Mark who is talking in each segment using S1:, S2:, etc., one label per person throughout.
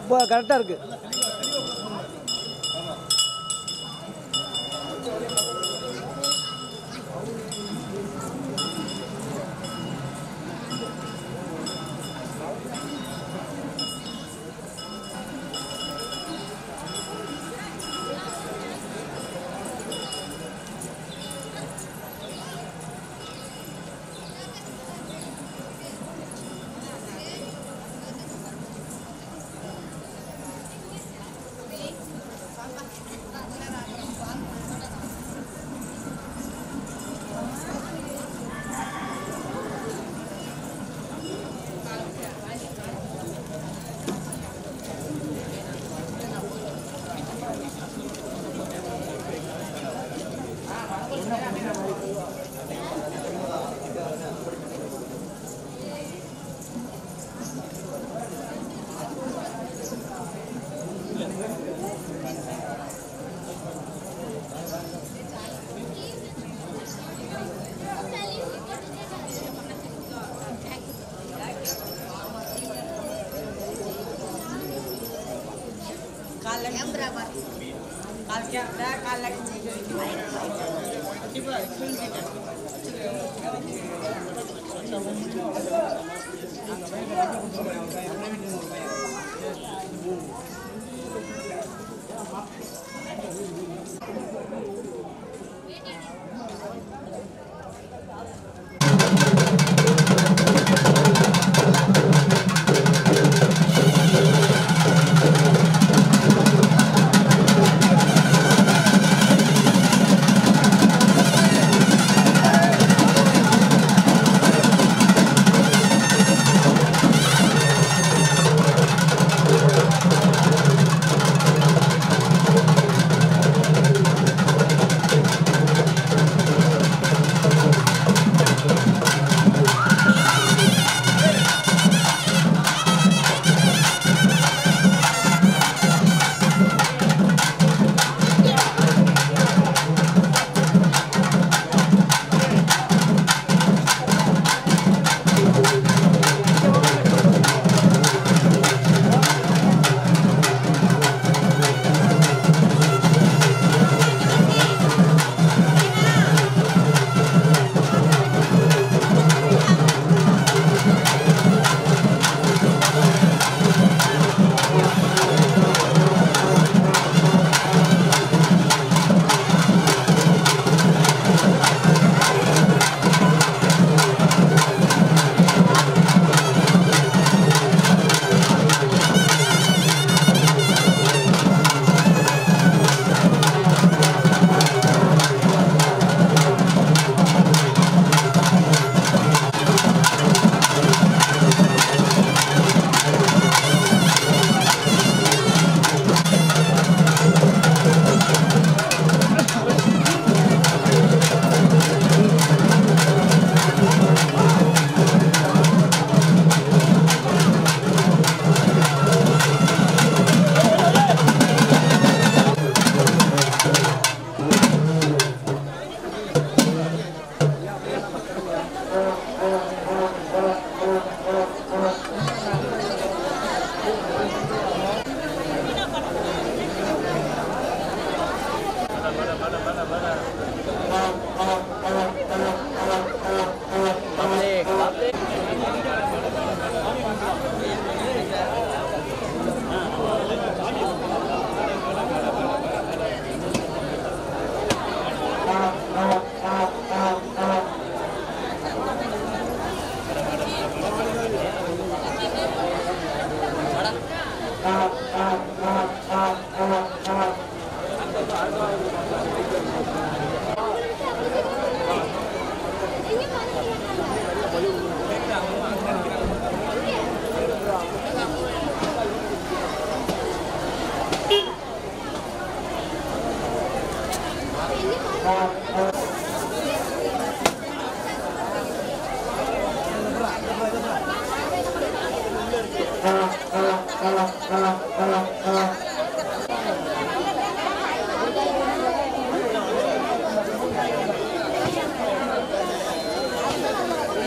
S1: இப்போ கரெக்டாக இருக்குது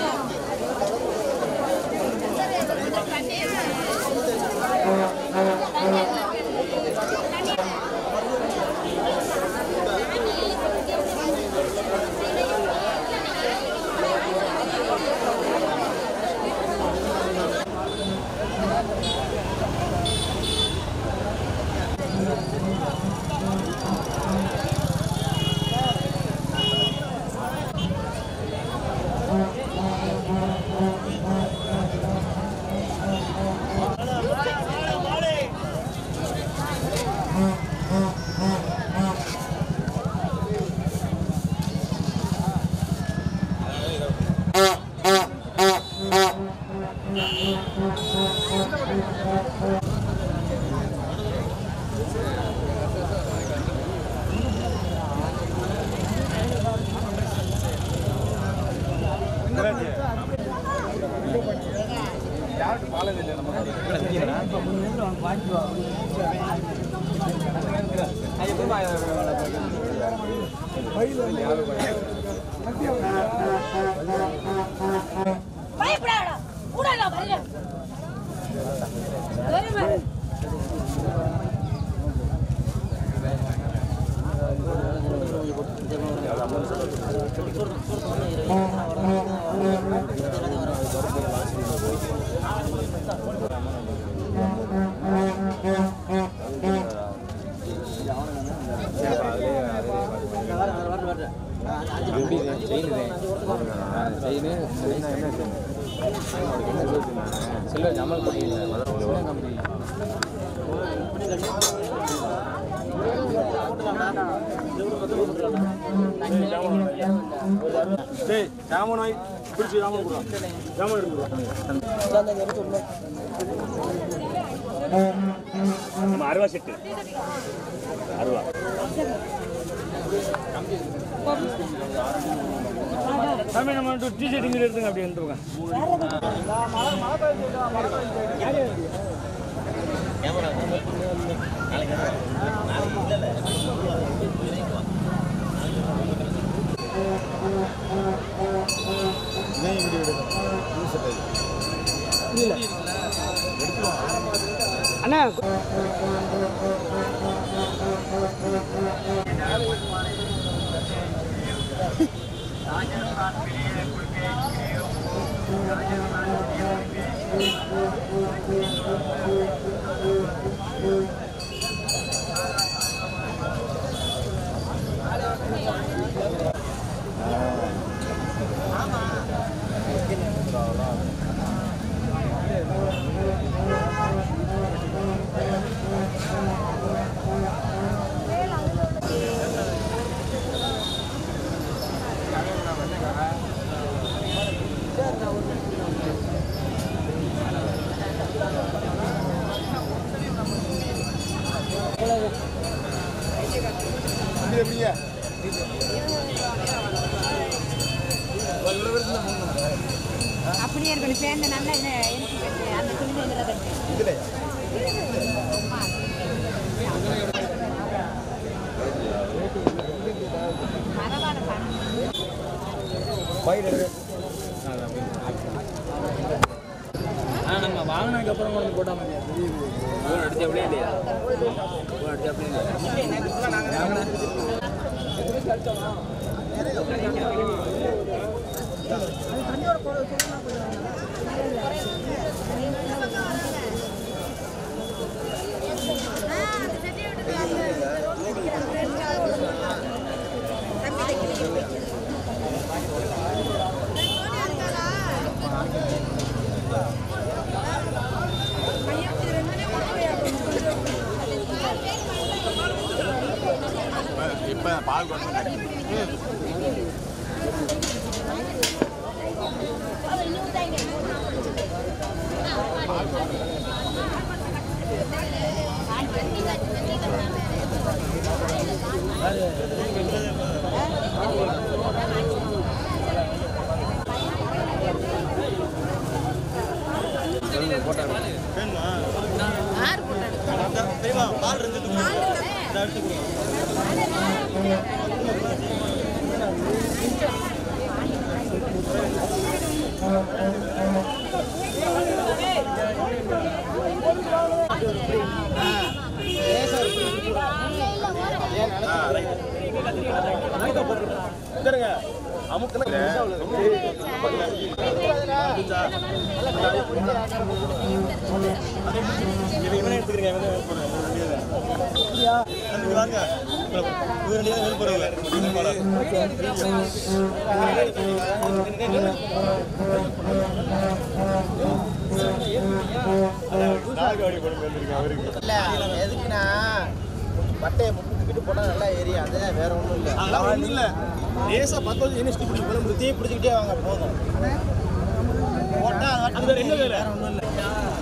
S2: ஆ
S1: பயப்படாதடா கூடாடா வரல வருமா
S2: சில்வர் ஜமல் பண்ணி
S3: டேய் ஜாமன் வாங்கி பிடிச்சி ஜாமன் கொடுறா ஜாமன் எடுத்து நம்ம அருவா செட்டு அருவா சாமி நம்ம டி ஷர்ட் இங்கே எடுத்துங்க அப்படி எடுத்துருங்க
S4: அண்ணா
S1: அப்படியே இருக்கணும் சேர்ந்து நல்லா என்ன எனக்கு அந்த துணி கட்டு பரவாயில்ல பண்ணு
S2: நம்ம வாங்கினதுக்கு அப்புறம் கொண்டு போட்டா மாதிரியா ஃபோன் அடிச்சு அப்படியே இல்லையா ஃபோன் அடிச்சு அப்படியே இல்லையா
S3: இவனே எடுத்துக்கிறீங்க இவனே வாங்க இவர் ரெண்டு பேரும் வெளியே போறவங்க நாகவாடி படம் வந்திருக்கு அவருக்கு
S5: இல்ல எதுக்குன்னா பட்டையை முக்கிட்டு போட்டா நல்லா ஏரியா அதுதான் வேற ஒண்ணும் இல்ல
S3: அதெல்லாம் ஒண்ணும் இல்ல லேசா பத்து வருஷம் யூனிவர்சிட்டி பிடிச்சி போல முடித்தையே பிடிச்சிக்கிட்டே வாங்க போதும் அது வேற என்ன வேலை ஒன்றும் இல்லை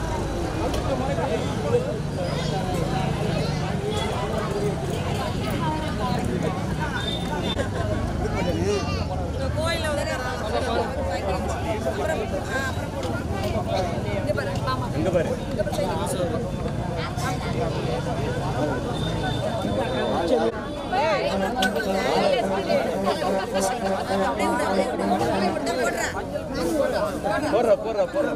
S3: எங்க பாரு போடுற போடுற போடுற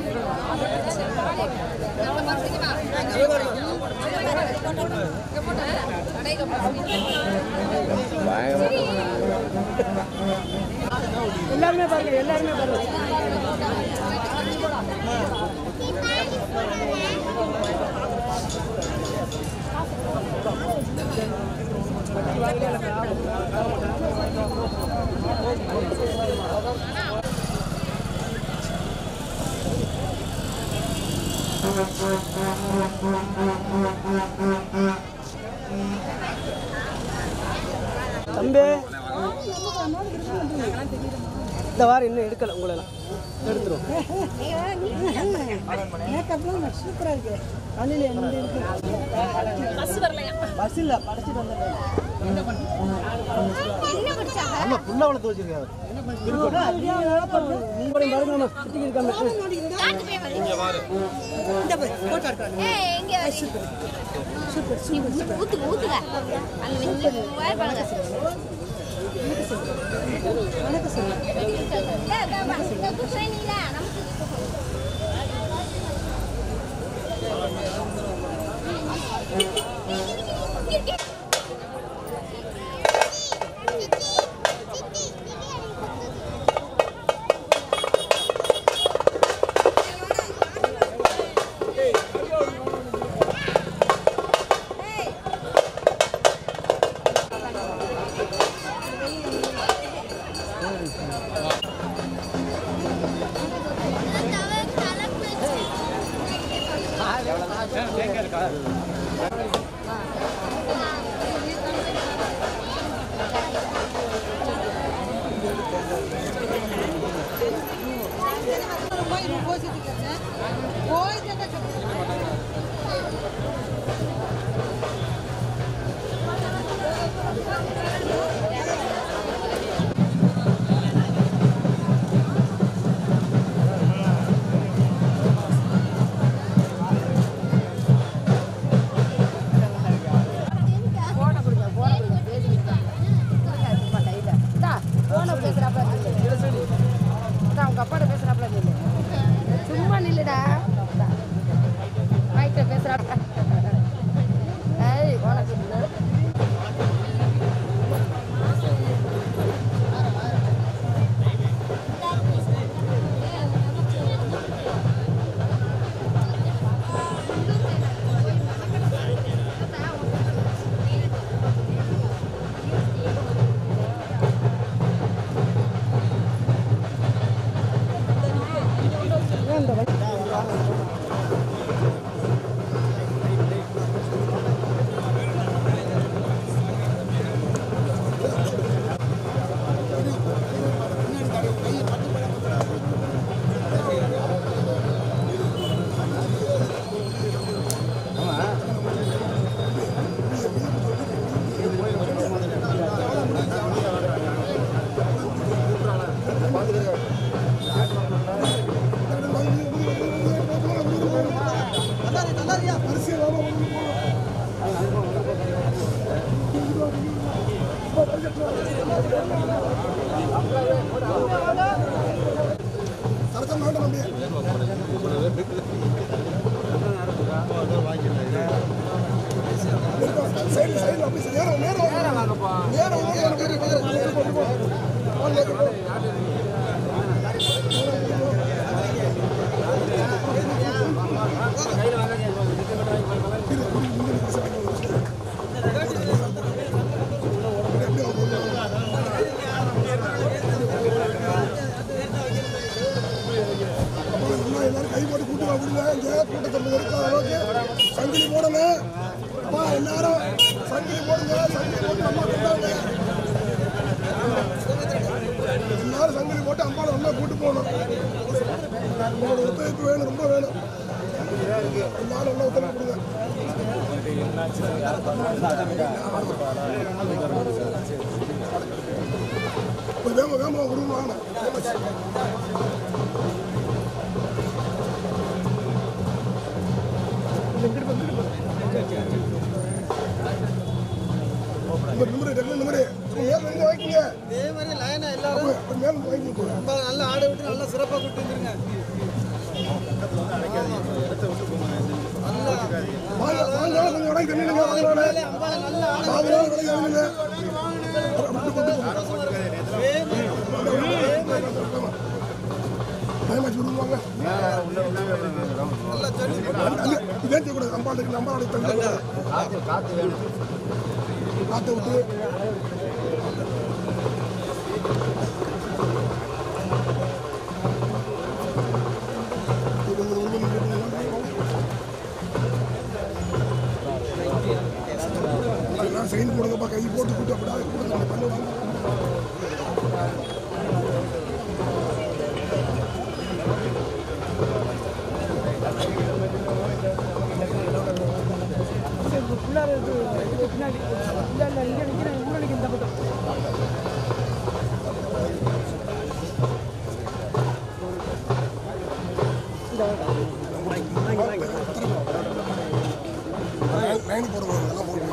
S4: எல்லாருமே பாருங்க எல்லாருமே பாருங்க தம்பி இந்த வாரம் இன்னும் எடுக்கல உங்களெல்லாம் எடுத்துரும் மேக்கப்லாம் சூப்பராக இருக்கு அணில் எந்த இருக்கு பஸ் இல்லை படிச்சுட்டு வந்தேன்
S5: ஆமா ஃபுல்லா வளர்த்து வச்சிருக்காரு
S4: நீங்களும் பாருங்கம்மா சுற்றி இருக்காம
S1: ஊத்துங்க ஊத்துங்க அந்த வெஞ்சு பாருங்க சும்மா நில்லுடா மைக்கிட்ட பேசுறாப்ல ஏய் உனக்கு
S6: எல்லாரும் கை போட்டு கூட்டி விடுங்க இங்க கூட்டத்தில் இருக்காத அளவுக்கு சங்கிலி போடணும் அப்பா எல்லாரும் சங்கிலி போடுங்க சங்கிலி போட்டு அம்மா கொண்டாங்க எல்லாரும் எல்லாரும் சங்கிலி போட்டு அம்பாவை நல்லா கூட்டு போகணும் உங்களோட ஒத்துழைப்பு வேணும் ரொம்ப வேணும் எல்லாரும் நல்லா ஒத்துழைப்பு கொடுங்க கொஞ்சம் வேகமா வேகமா கொடுங்க வாங்க நம்பர் நம்பர் டெக்னி நம்பர் மேல வந்து வாங்கிக்கங்க
S4: இதே மாதிரி லைனா எல்லாரும்
S6: அப்ப மேல வந்து வாங்கிக்கங்க
S4: ரொம்ப நல்லா ஆட விட்டு நல்லா சிறப்பாக கூட்டு வந்துருங்க
S6: வாங்க வாங்க கொஞ்சம் வாங்கி தண்ணிங்க வாங்க
S4: அம்பால நல்லா ஆட
S6: வாங்க வாங்க வாங்க பயமாச்சு விடுவாங்க
S4: நல்லா சொல்லி
S6: இதே செய்யக்கூடாது அம்பாளுக்கு நம்பாளுக்கு தங்க காற்று விட்டு அதெல்லாம் சைன் போடுங்கப்பா கை போட்டு கூட்டு அப்படி அதை கொடுங்க பண்ணுவாங்க
S4: பிள்ளாரு பின்னாடி இல்லை இல்லை இங்கே நிற்கிறேன் ஊரடிக்கு இந்த பக்கம்
S6: லைன் போடுவாங்க அதெல்லாம் போடுவாங்க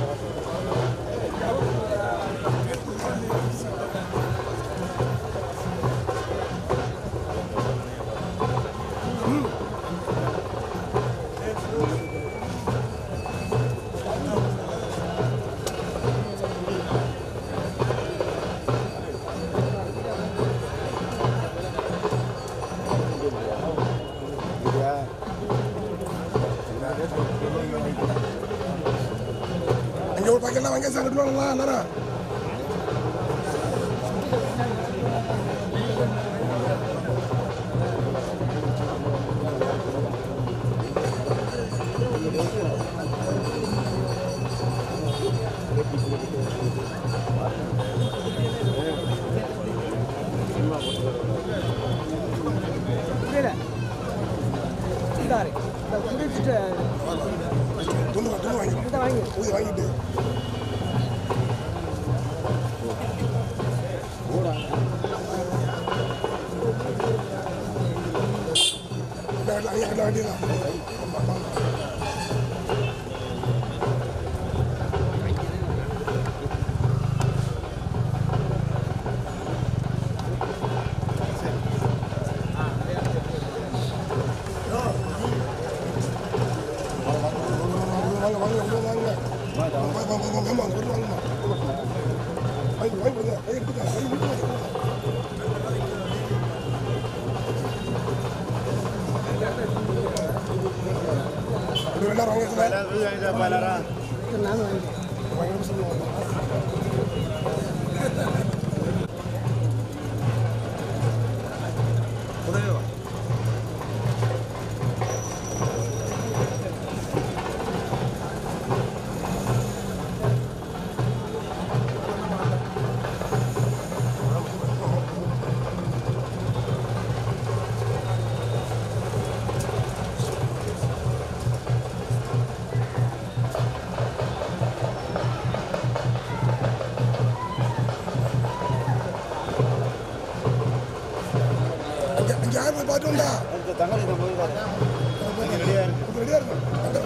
S6: அங்கே ஒரு பாக்கெட்லாம் வாங்கி சாப்பிட்டுவாங்களா எல்லாரும்
S4: புரியல இந்தாரு இந்த குடிச்சிட்டு
S6: துண்டு வா- துண்டு வாங்கி
S4: இதை வாங்கி
S6: ஊதி வாங்கிட்டு வேண்டியதான் வாங்க வாங்க வாங்க வாங்க வாங்க வாங்க வாங்க வாங்க வாங்க வாங்க வாங்க வாங்கி வாங்கி கொடுங்க கை எடுத்துக்க கை எடுத்துக்க அப்படி எல்லாரும் வாங்க சார்
S4: நானும் வாங்கி
S6: வாங்கி சொல்லுவாங்க அங்கே அங்கே யார் போய் பார்த்து வந்தா ரெடியா இருக்கு அங்கே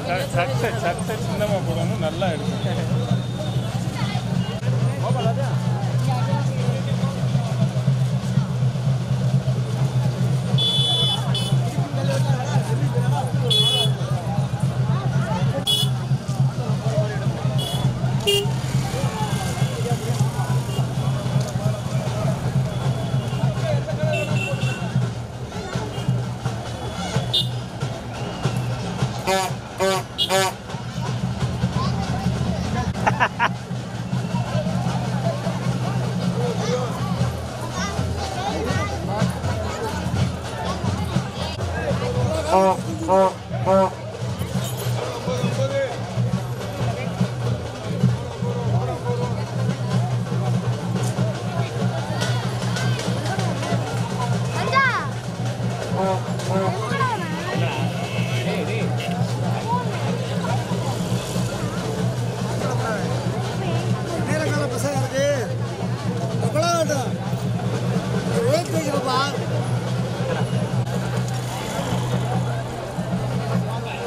S7: சட்டை சட்டை சின்னமாக போடணும் நல்லா இருக்கும்
S4: நேரங்கால பசங்க இருக்கு அப்பலாம் வேண்டாம் வெயிட் வைக்கிறப்பா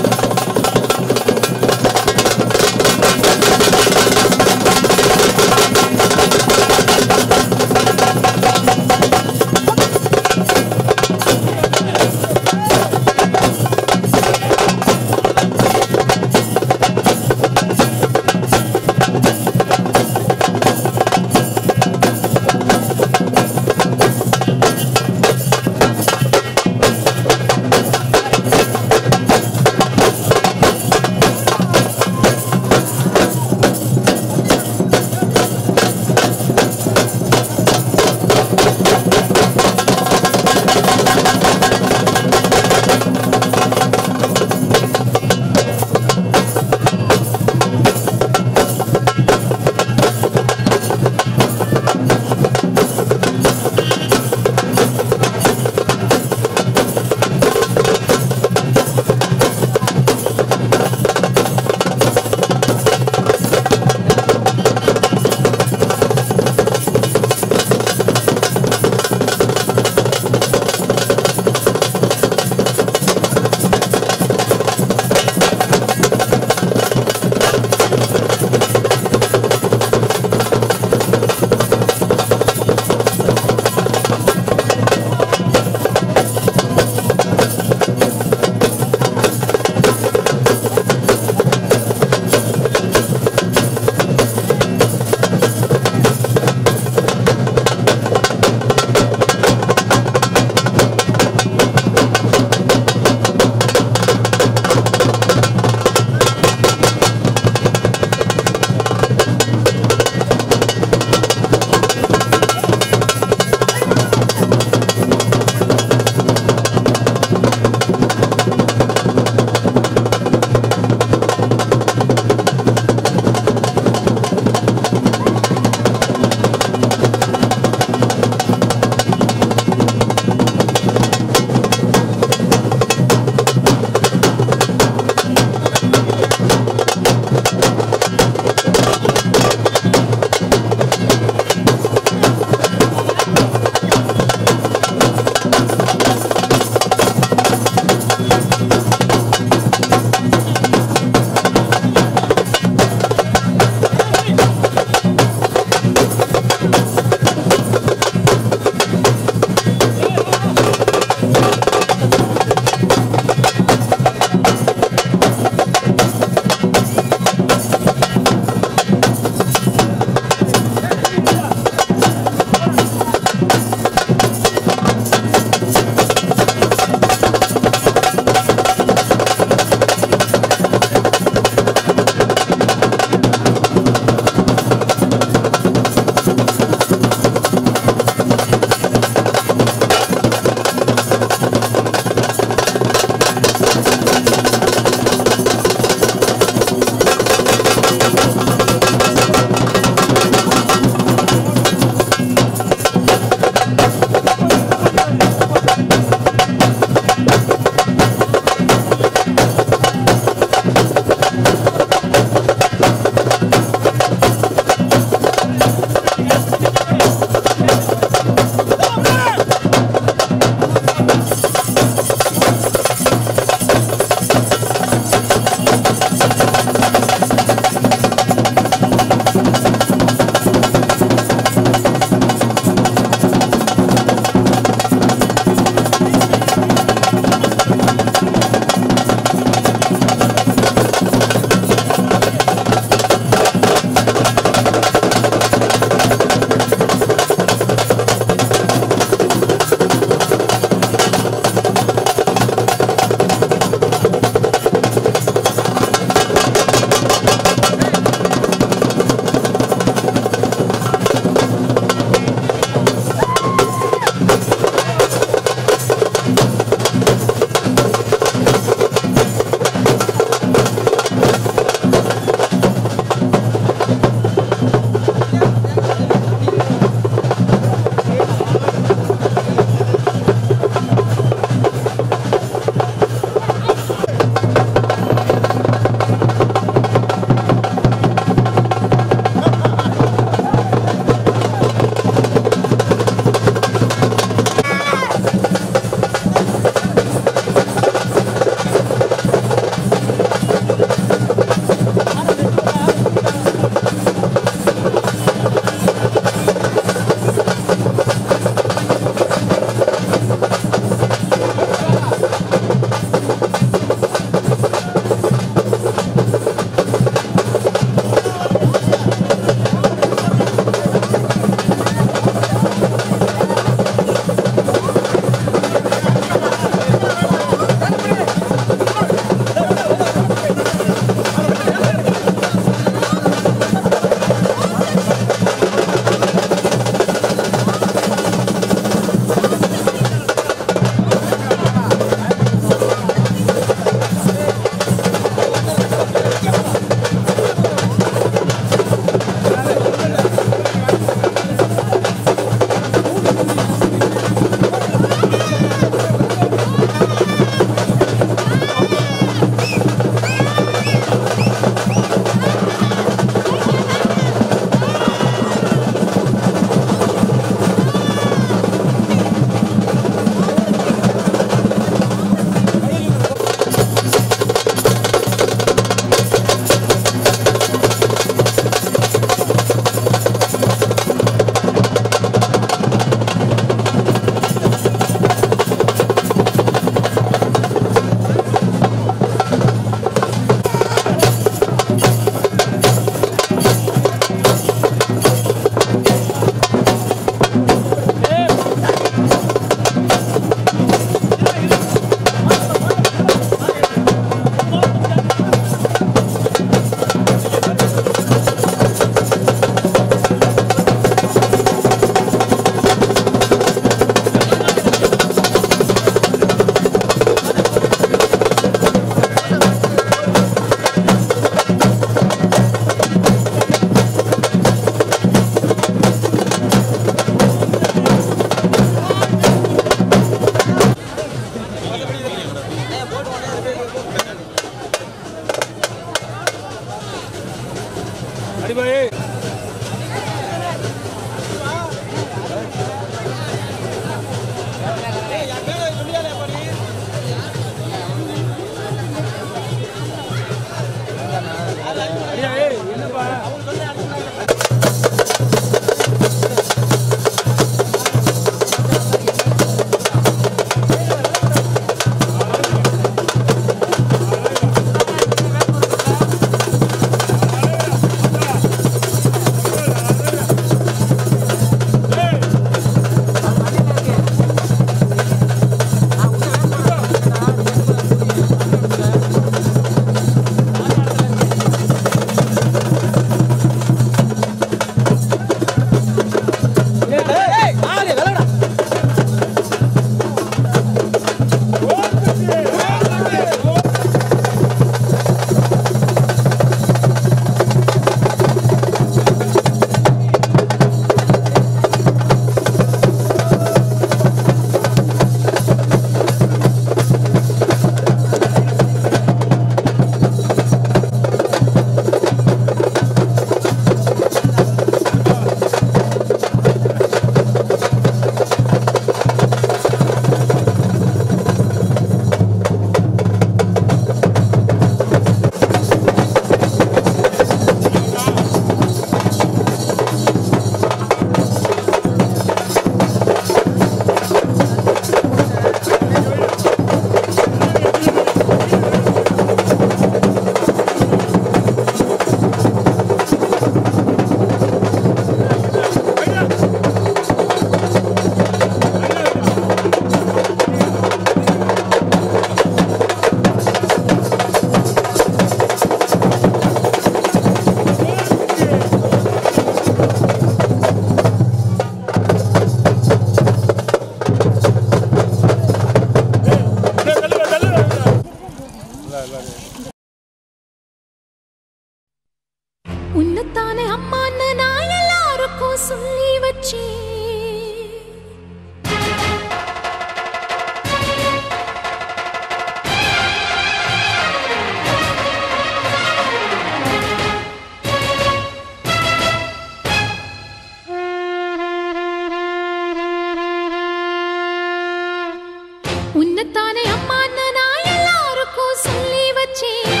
S8: உன்னைத்தானே அம்மான்னு நான் எல்லாருக்கும் சொல்லி வச்சேன்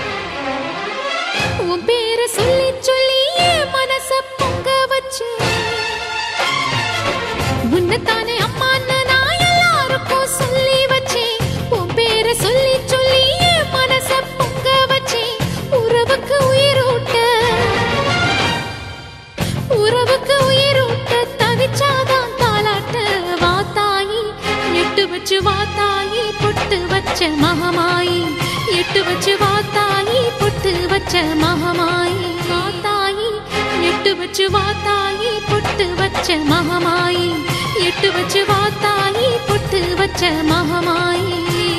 S8: உன் பேரை சொல்லி சொல்லி என் மனச பொங்க வச்சேன் உன்னைத்தானே அம்மான்னு நான் எல்லாருக்கும் சொல்லி வச்சேன் உன் பேரை சொல்லி சொல்லி என் மனச பொங்க வச்சேன் உறவுக்கு உயிரூட்ட உறவுக்கு உயிரூட்ட தவிச்சாதான் தாலாட்ட வாத்தாயி எட்டு வச்சு வாத்தாயி பொட்டு வச்ச மகமாயி எட்டு வச்சு வாத்தாயி பொட்டு வச்ச மகமாயி வாத்தாயி எட்டு வச்சு வாத்தாயி பொட்டு வச்ச மகமாயி எட்டு வச்சு வாத்தாயி பொட்டு வச்ச மகமாயி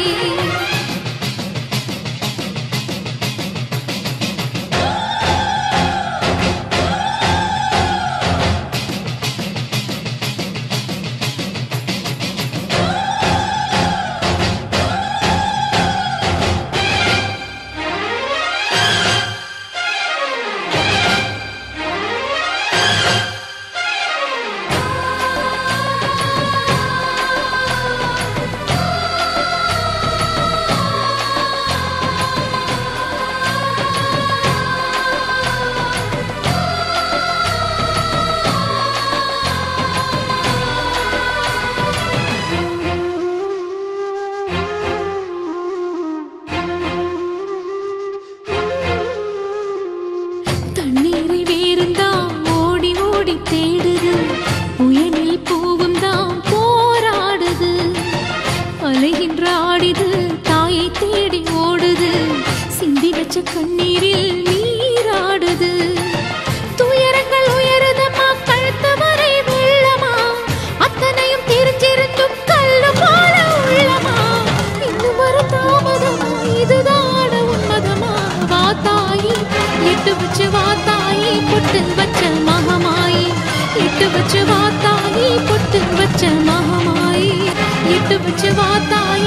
S8: தண்ணீரை வேறுந்தான் ஓடி ஓடி தேடுது புயலில் பூவும் தான் போராடுது அலைகின்ற ஆடிது தாயை தேடி ஓடுது சிந்தி வச்ச கண்ணீரில் நீராடுது துயரங்கள் உயருதம்மா கழுத்து வரை வெள்ளமா அத்தனையும் தெரிஞ்சிருந்தும் கல்லு போல உள்ளமா இன்னும் வர தாமதமா இதுதான உன்மதமா வாத்தாயி எட்டு வச்சு வாத்தாயி பொட்டு வச்ச மகமாயி எட்டு வச்சு வாத்தாயி பொட்டு வச்ச மகமாயி எட்டு வச்சு வாத்தாயி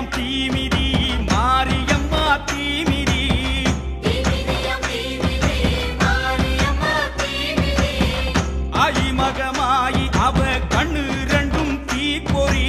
S9: தீமிதியாம் தீமிதி மாரியம்மா தீமிதி ஆயி மகமாயி அவ கண்ணு ரெண்டும் தீப்பொறி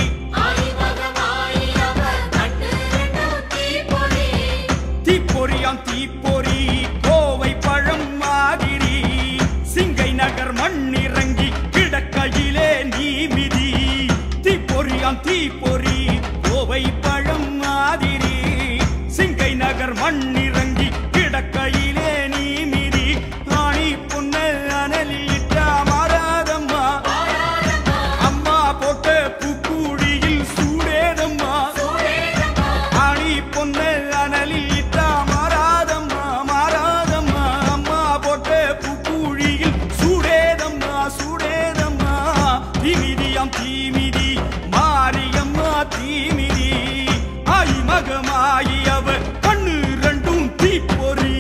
S9: தீப்பொறியாம் தீப்பொறி கோவை பழம் மாதிரி சிங்கை நகர் மண்ணிறங்கி கிடக்கையிலே நீ மிதி தீப்பொறியாம் தீப்பொறி கோவை பழம் மாதிரி சிங்கை நகர் மண்ணிறங்கி கிடக்கையிலே நீ மிதி ஆணி பொன்ன அனலிட்டா மாறாதம்மா அம்மா போட்ட பூக்குழியில் சூடேதம்மா ஆணி பொன்ன அனலிட்டா மாறாதம்மா மாறாதம்மா அம்மா போட்ட பூக்குழியில் சூடேதம்மா சூடேதம்மா தீமிதியாம் தீமிதி மாரியம்மா தீமிதி ஆய் மகமாயி அவ கண்ணு ரெண்டும் தீப்பொறி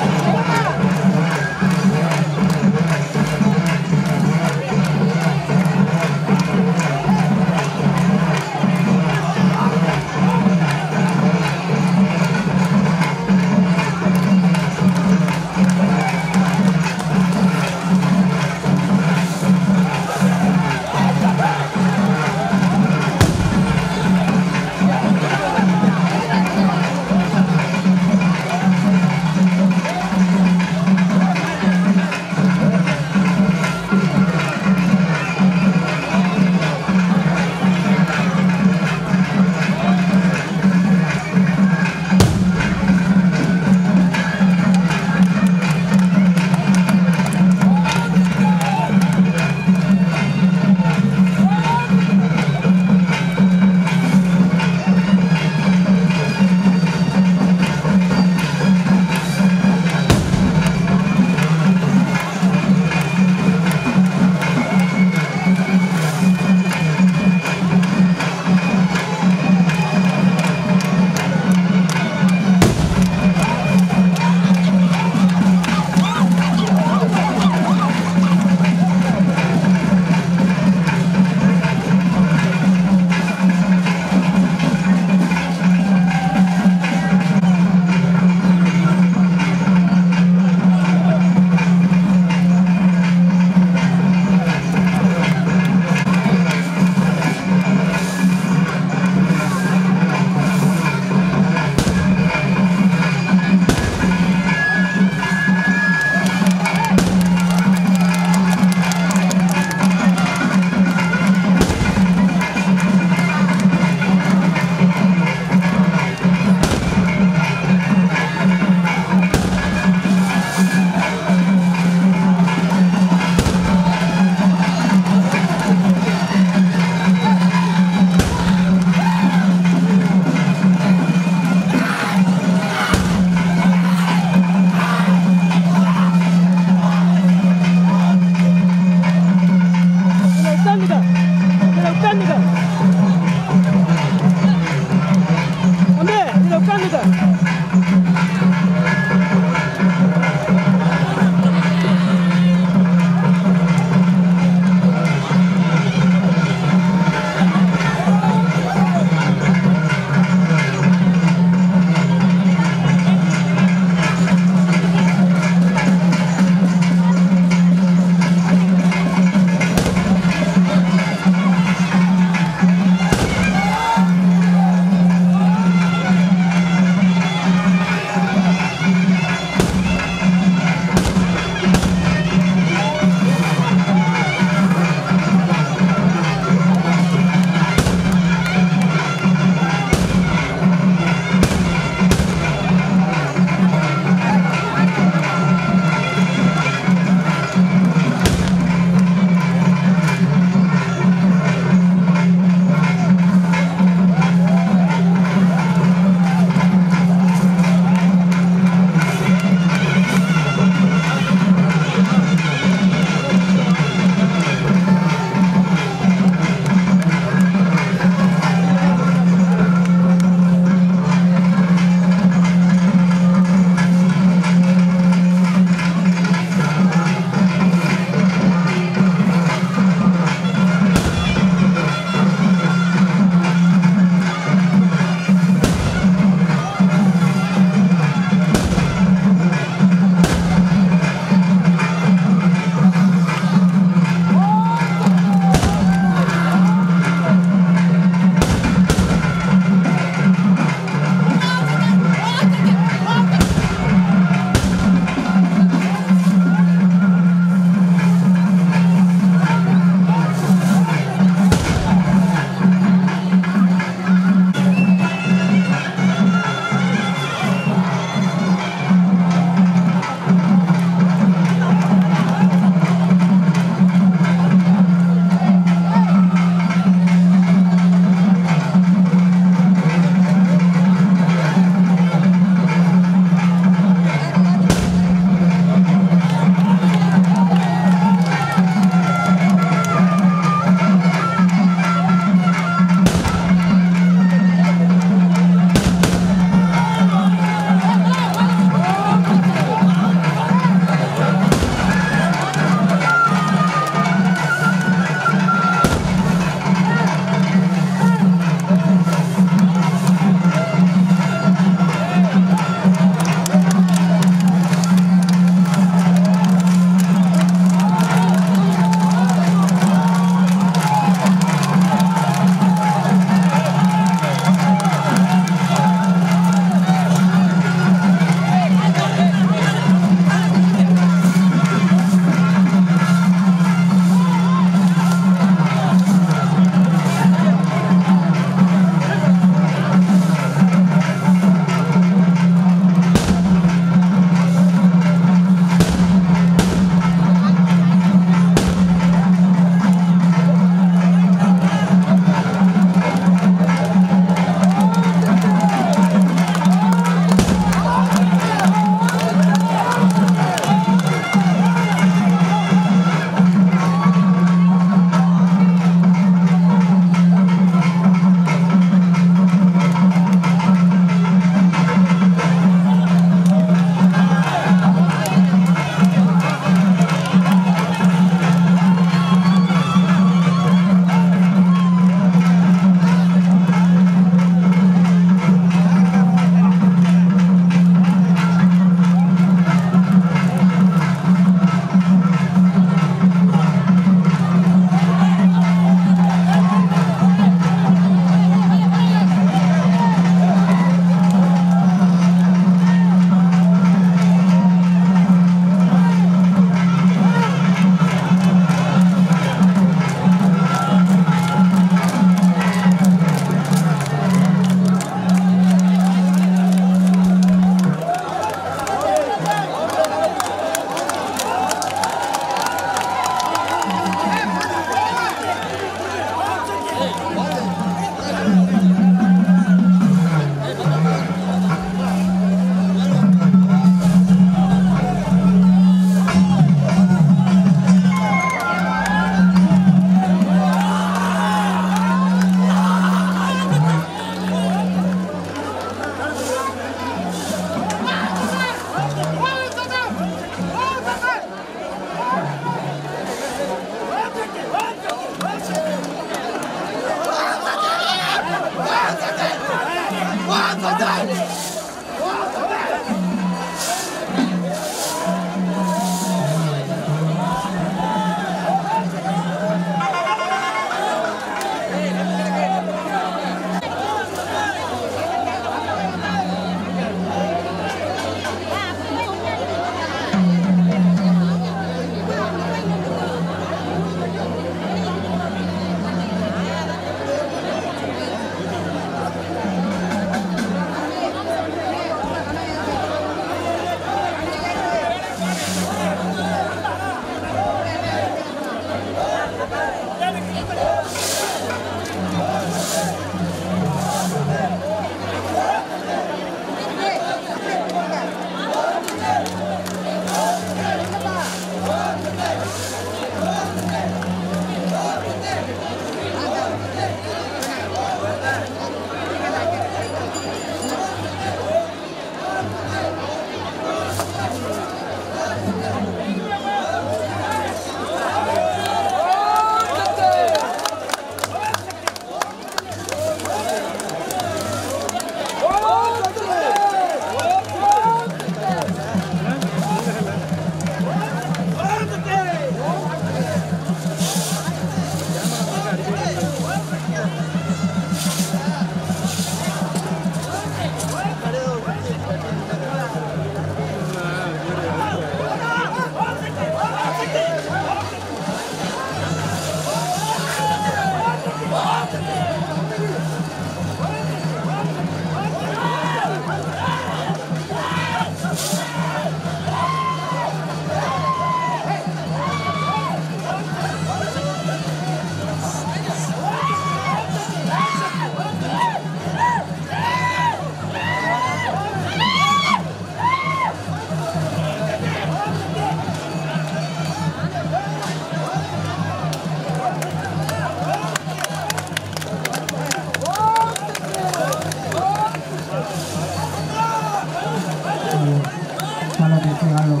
S10: ஆளும்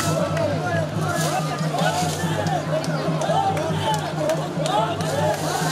S6: ஆ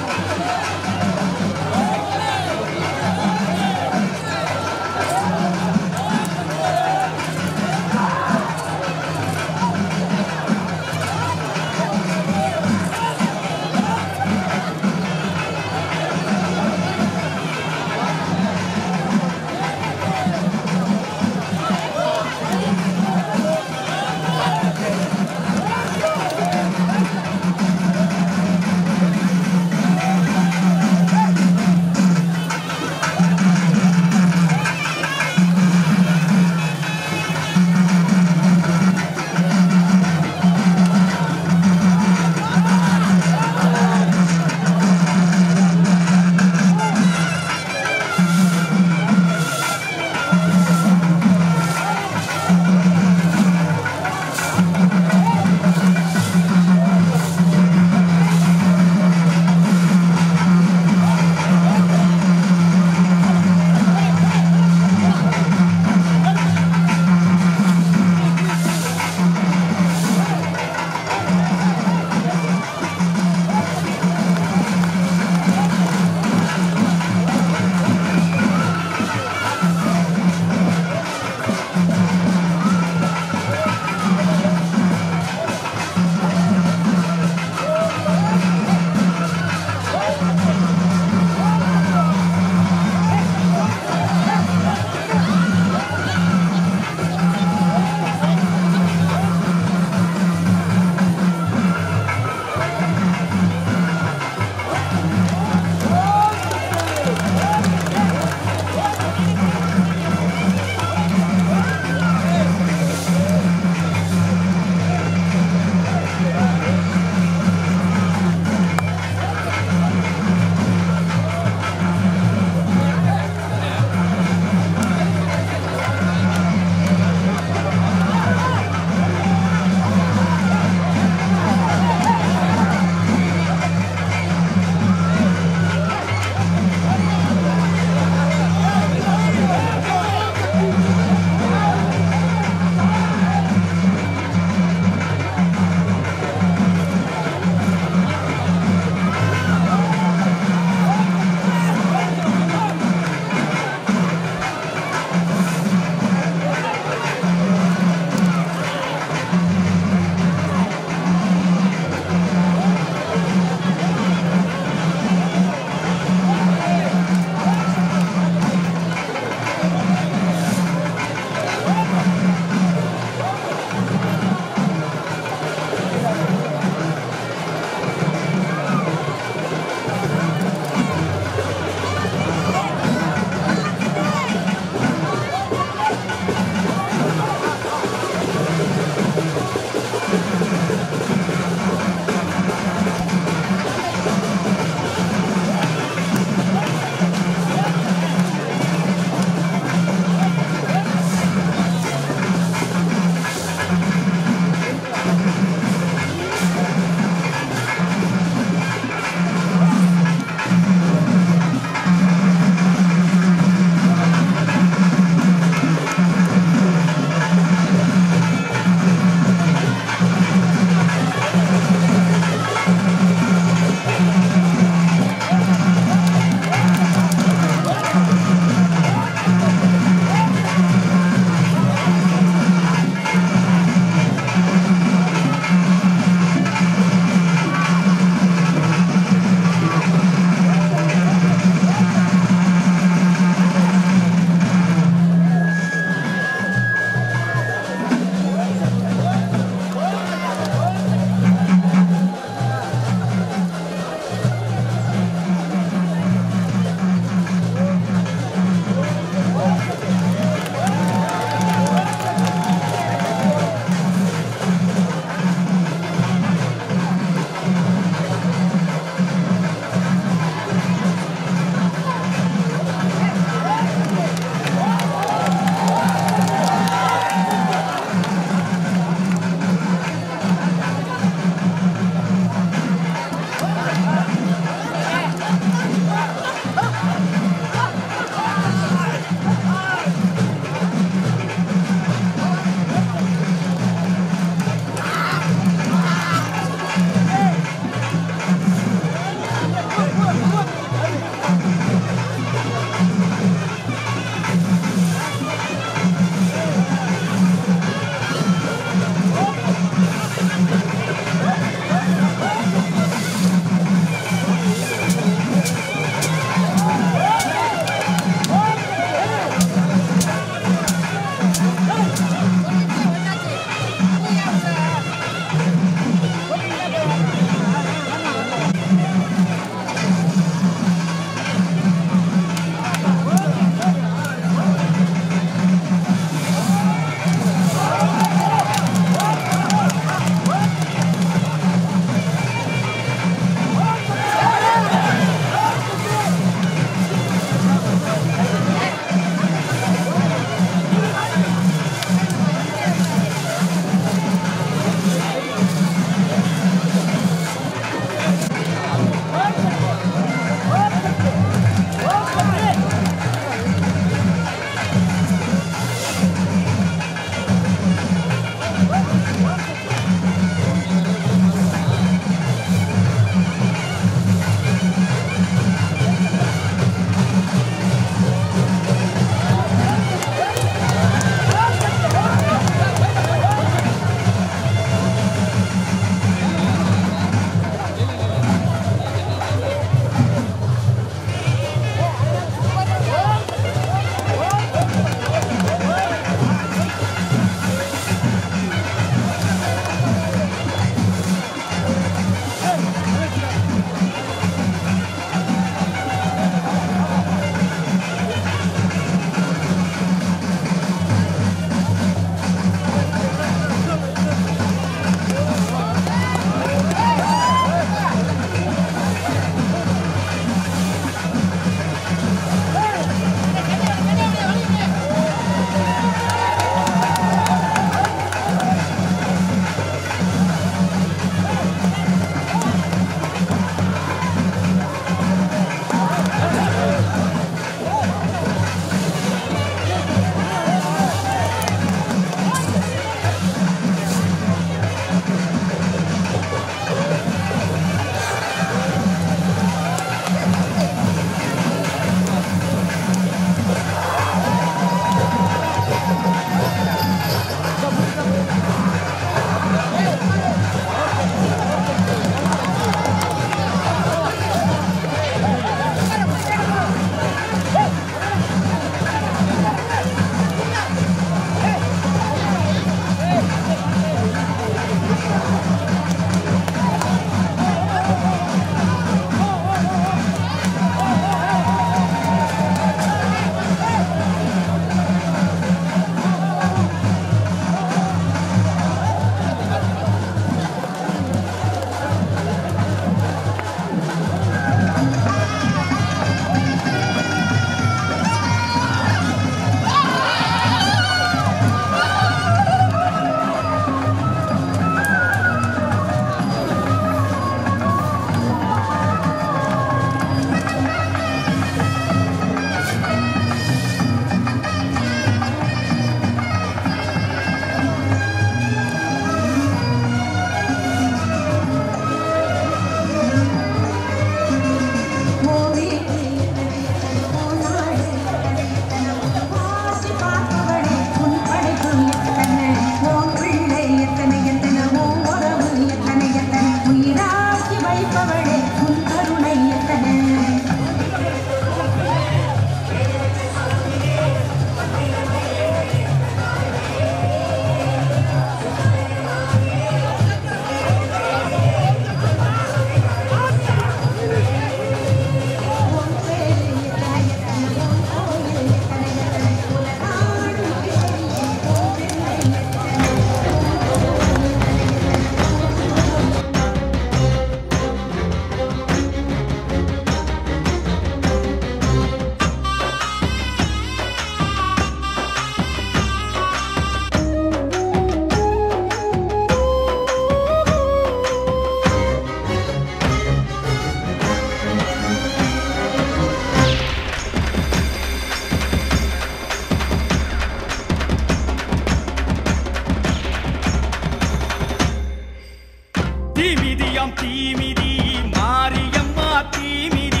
S9: தீமிதியாம் தீமிதி மாரியம்மா தீமிதி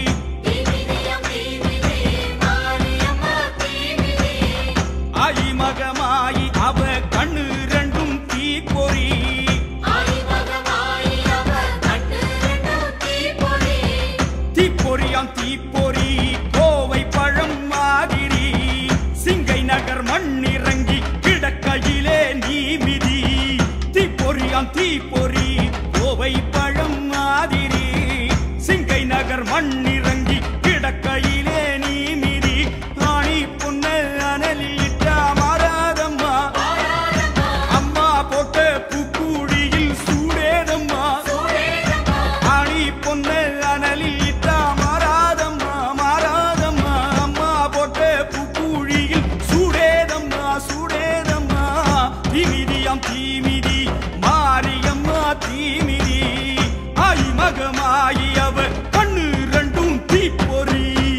S9: ஆயி மகமாயி அவ கண்ணு ரெண்டும் தீப்பொறி தீப்பொறியாம் தீப்பொறி கோவை பழம் மாதிரி சிங்கை நகர் மண்ணிறங்கி கிடக்கையிலே நீ மிதி தீப்பொறியாம் தீப்பொறி கோவை பழம் மாதிரி சிங்கை நகர் மண்ணிறங்கி கிடக்கையிலே நீ மிதி ஆணி பொன்ன அனலில் இட்டா மாறாதம்மா அம்மா போட்ட பூக்குடியில் சூடேதம்மா ஆணி பொன்ன அனலில் இட்டா மாறாதம்மா மாறாதம்மா அம்மா போட்ட பூக்குழியில் சூடேதம்மா சூடேதம்மா தீமிதியாம் தீமிதி மாரியம்மா தீமிதி ஆய் மகமாயி அவ கண்ணு ரெண்டும் தீப்பொறி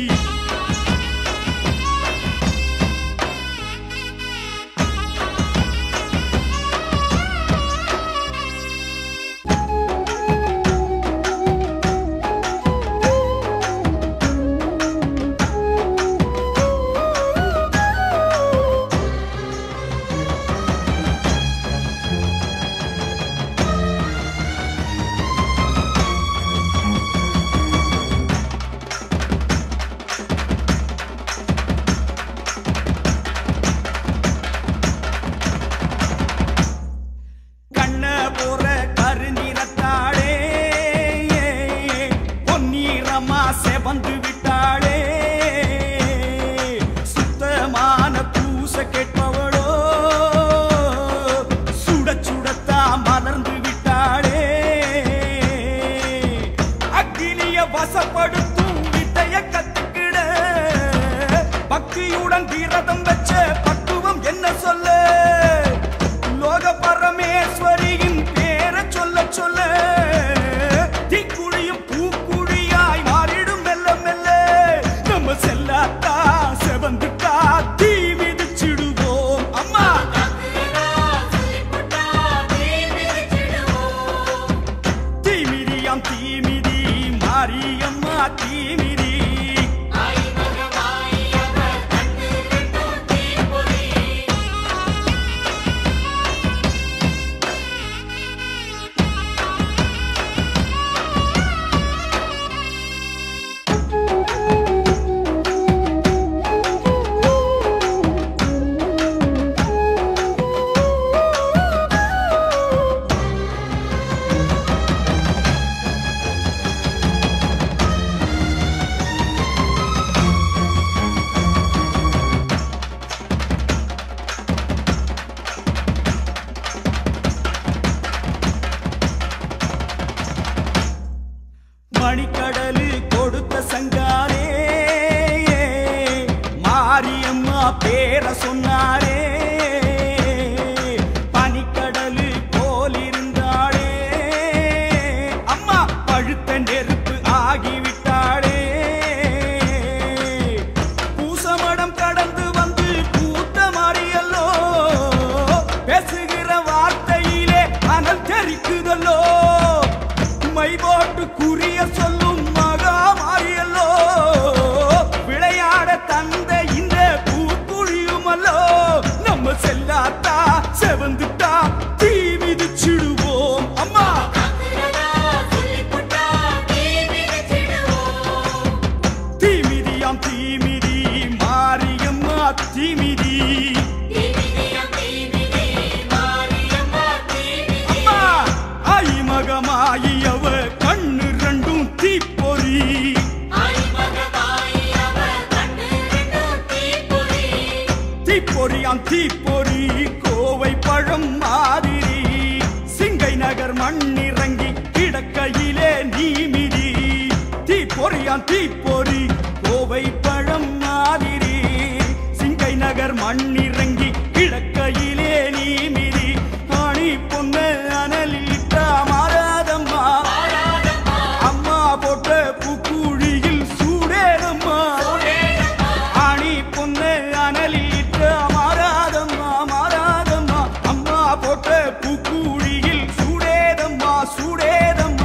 S9: கண்ண போற கருநிறத்தாளே பொன்னீரமா செவந்து விட்டாளே சுத்தமான பூச கேட்பவளோ சுட சுடத்தா மலர்ந்து விட்டாளே அக்கினிய வசப்படுத்தும் வித்தைய கத்துக்கிட பக்தியுடன் விரதம் வச்ச பக்குவம் என்ன சொல்ல லோக பரமேஸ்வரியின் பேரை சொல்ல சொல்ல தீக்குழியும் பூக்குழியாய் மாறிடும் மெல்ல மெல்ல நம்ம செல்லாத்தா செவந்துட்டா தீ மிதிச்சிடுவோம் அம்மா தீமிதியாம் தீமிதி மாரியம்மா தீமிதி மணிக்கடலு கொடுத்த சங்காரே மாரியம்மா பேர சொன்னாரே பனிக்கடலு போல் இருந்தாளே அம்மா பழுத்த நெருப்பு ஆகிவிட்டாளே பூசமடம் கடந்து வந்து பூத்த மாறியல்லோ பேசுகிற வார்த்தையிலே அனல் தெரிக்குதல்லோ மை போட்டு குறிய சொல்லும் மகா மாறியல்லோ விளையாட தந்த இந்த பூக்குழியுமல்லோ நம்ம செல்லாத்தா செவந்துட்டா தீ மிதிச்சிடுவோம் அம்மா தீமிதியாம் தீமிதி மாரியம்மா தீமிதி அம்மா ஆயி மகமாயி அவ கண்ணு ரெண்டும் தீப்பொறி தீப்பொறியாம் தீப்பொறி கோவை பழம் மாதிரி சிங்கை நகர் மண்ணிறங்கி கிடக்கையிலே நீ மிதி தீப்பொறியாம் தீப்பொறி கோவை பழம் மாதிரி சிங்கை நகர் மண்ணிறங்கி கிடக்கையிலே நீ மிதி ஆணி பொண்ண அனலில் இட்டா மாறாதம்மா அம்மா போட்ட பூக்குழியில் சூடேனம்மா ஆணி பொண்ணு அனலில் இட்ட மாறாதம்மா மாறாதம்மா அம்மா போட்ட பூக்குழியில் சூடேதம்மா சூடேதம்மா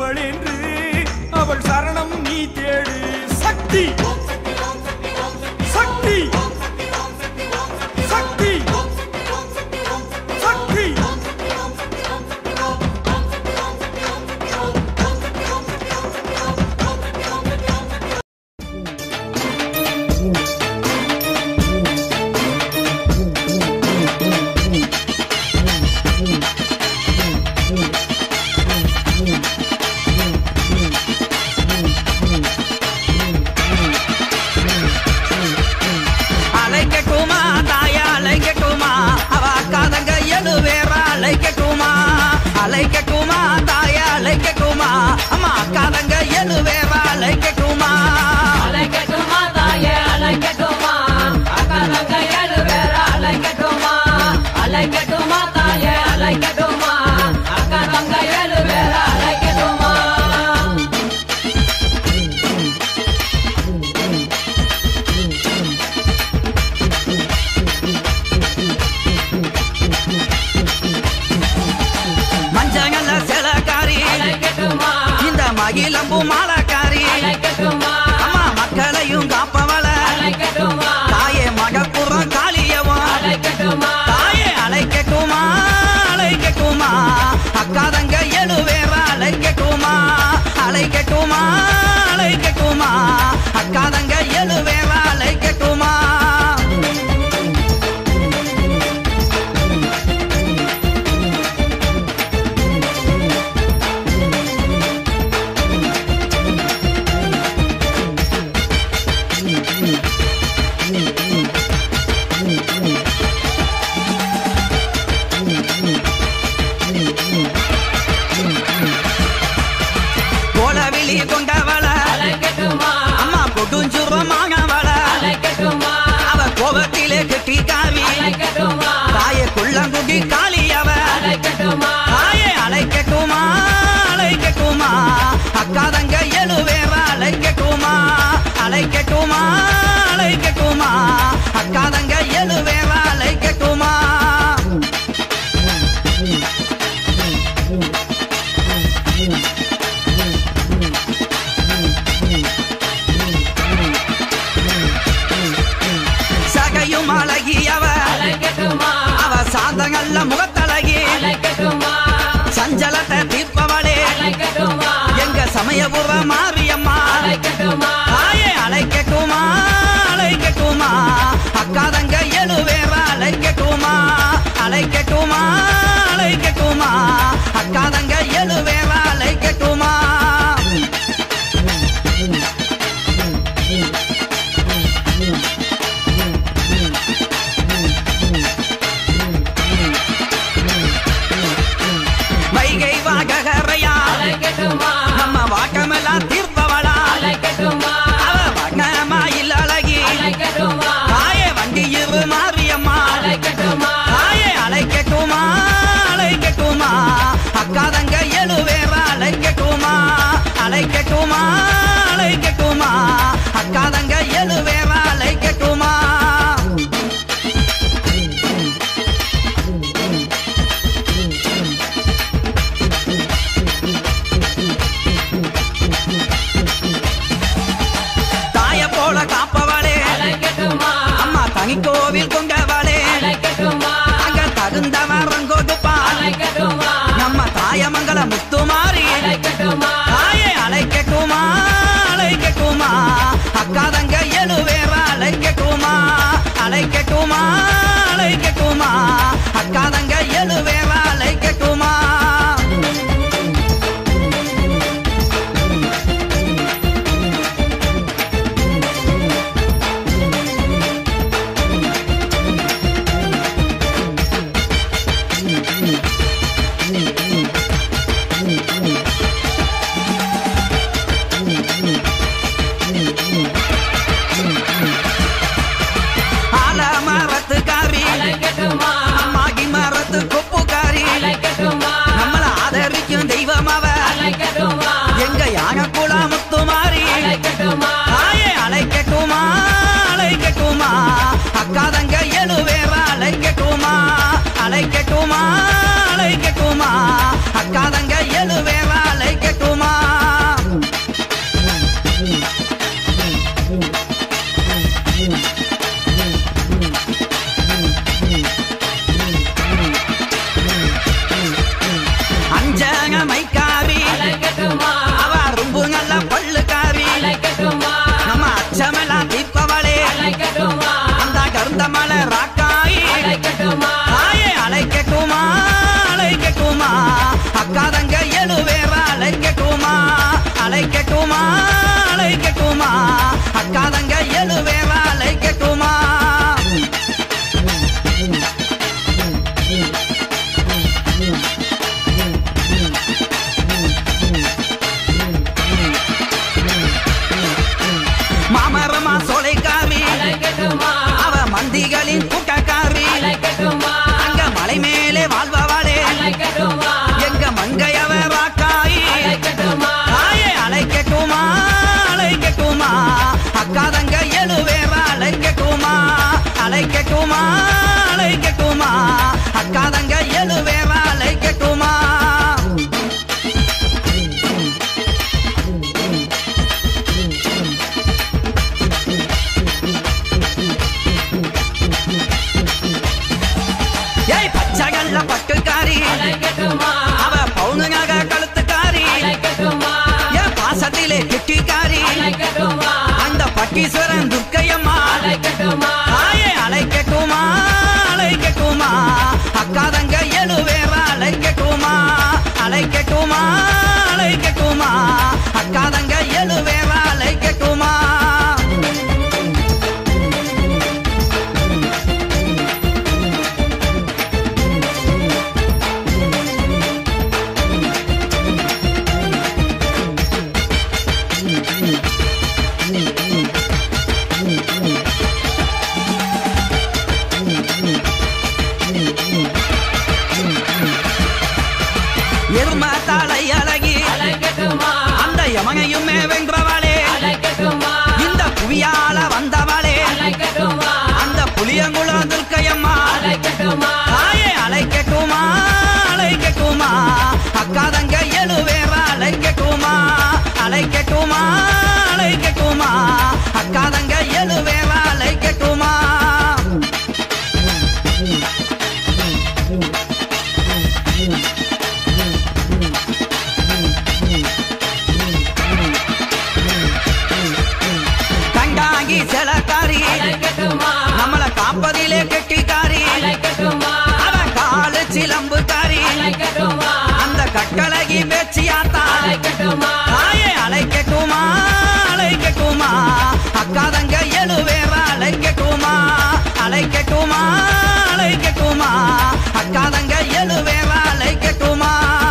S9: அவள் என்று அவள் சரணம் நீ தேடு சக்தி சக்தி சக்தி சக்தி
S10: அலைக்கட்டுமா தாயா அலைக்கட்டுமா அவ அக்காதங்க எழுவேற அலைக்கட்டுமா அலைக்கட்டுமா தாயா அலைக்கட்டுமா அம்மா அக்காதங்க எழுவேற அலைக்கட்டுமா
S11: அலைக்கட்டுமா தாயே அலைக்கட்டுமா அக்கா தங்க ஏழு பேர அலைக்கட்டுமா அலைக்கட்டுமா தாயே அலைக்கட்டுமா அக்கா தங்க ஏழு பேர அலைக்கட்டுமா
S10: மஞ்சங்கல்ல சிலக்காரி
S11: அலைக்கட்டுமா
S10: இந்த மகிழம்பு மாலக்காரி
S11: அலைக்கட்டுமா
S10: அம்மா மக்களையும் காப்பவள
S11: அலைக்கட்டுமா
S10: தாயே மகப்புறம் காளியவன்
S11: அலைக்கட்டுமா
S10: தாயே அழைக்கட்டுமா அழைக்கட்டுமா அக்காதங்க எழுவேற அழைக்கட்டுமா அழைக்கட்டுமா அழைக்கட்டுமா அக்காதங்க எழுவேற அழைக்கட்டுமா கோலவிழி கொண்டவள
S11: அலைக்கட்டுமா
S10: அம்மா கொடுஞ்சுரமானவள
S11: அலைக்கட்டுமா
S10: அவ கோபத்திலே கட்டி காவி
S11: அலைக்கட்டுமா
S10: தாயே குள்ளங்குடி காளியவ
S11: அலைக்கட்டுமா
S10: தாயே அழைக்கட்டுமா அழைக்கட்டுமா அக்காதங்க எழுவேற அழைக்கட்டுமா அழைக்கட்டுமா அழைக்கட்டுமா அக்காதங்க எழுவேற அழைக்கட்டுமா சகையும் அழகியவ
S11: அலைக்கட்டுமா
S10: அவ சாந்தங்கள்ல முகத்தழகி
S11: அலைக்கட்டுமா
S10: சஞ்சலத்தை தீர்ப்பவளே
S11: அலைக்கட்டுமா
S10: எங்க சமயபுர மாரியம்மா
S11: அலைக்கட்டுமா
S10: தாயே அழைக்கட்டுமா அழைக்கட்டுமா அக்காதங்க எழுவேற அழைக்கட்டுமா அழைக்கட்டுமா அழைக்கட்டுமா அக்காதங்க எழுவேற அழைக்கட்டுமா வைகை வாகரையா
S11: அலைக்கட்டுமா
S10: நம்ம வாக்கமெல்லாம் தீர்ப்பவளா
S11: அலைக்கட்டுமா
S10: அவ வண்ணமாயில் அழகி
S11: அலைக்கட்டுமா
S10: தாயே வண்டி இரு மாரியம்மா
S11: அலைக்கட்டுமா
S10: தாயே அழைக்கட்டுமா அழைக்கட்டுமா அக்காதங்க எழுவேற அழைக்கட்டுமா அழைக்கட்டுமா அழைக்கட்டுமா அக்காதங்க எழுவேற அழைக்கட்டுமா தாய போல காப்பவளே
S11: அலைக்கட்டுமா
S10: அம்மா தனி கோவில் கொண்டவளே
S11: அலைக்கட்டுமா
S10: அங்க தகுந்த வரம் கொடுப்பா
S11: அலைக்கட்டுமா
S10: நம்ம தாயமங்கல முத்துமாரி
S11: அலைக்கட்டுமா
S10: தாயே அழைக்கட்டுமா அழைக்கட்டுமா அக்காதங்க எழுவேற அழைக்கட்டுமா அழைக்கட்டுமா அழைக்கட்டுமா அக்காதங்க எழுவேற அழைக்கட்டுமா எரும தலை அழகி அந்த யமனையுமே வென்றவளே இந்த புவியால வந்தவளே அந்த புளியங்குளம் துர்க்கையம்மா தாயே அழைக்கட்டுமா அழைக்கட்டுமா அக்கா தங்க எழுவேற அழைக்கட்டுமா அழைக்கட்டுமா அழைக்கட்டுமா அக்கா தங்க எழுவேற அழைக்கட்டுமா கண்டாங்கி செலக்காரி நம்மள காப்பதிலே கெட்டிக்காரி அவ காலு சிலம்புக்காரி அந்த கட்டழகி பேச்சியாத்தா தாயே அழைக்கட்டுமா அழைக்கட்டுமா அக்கா தங்க எழுவேற அழைக்கட்டுமா அழைக்கட்டுமா அழைக்கட்டுமா அக்கா தங்க எழுவேற அழைக்கட்டுமா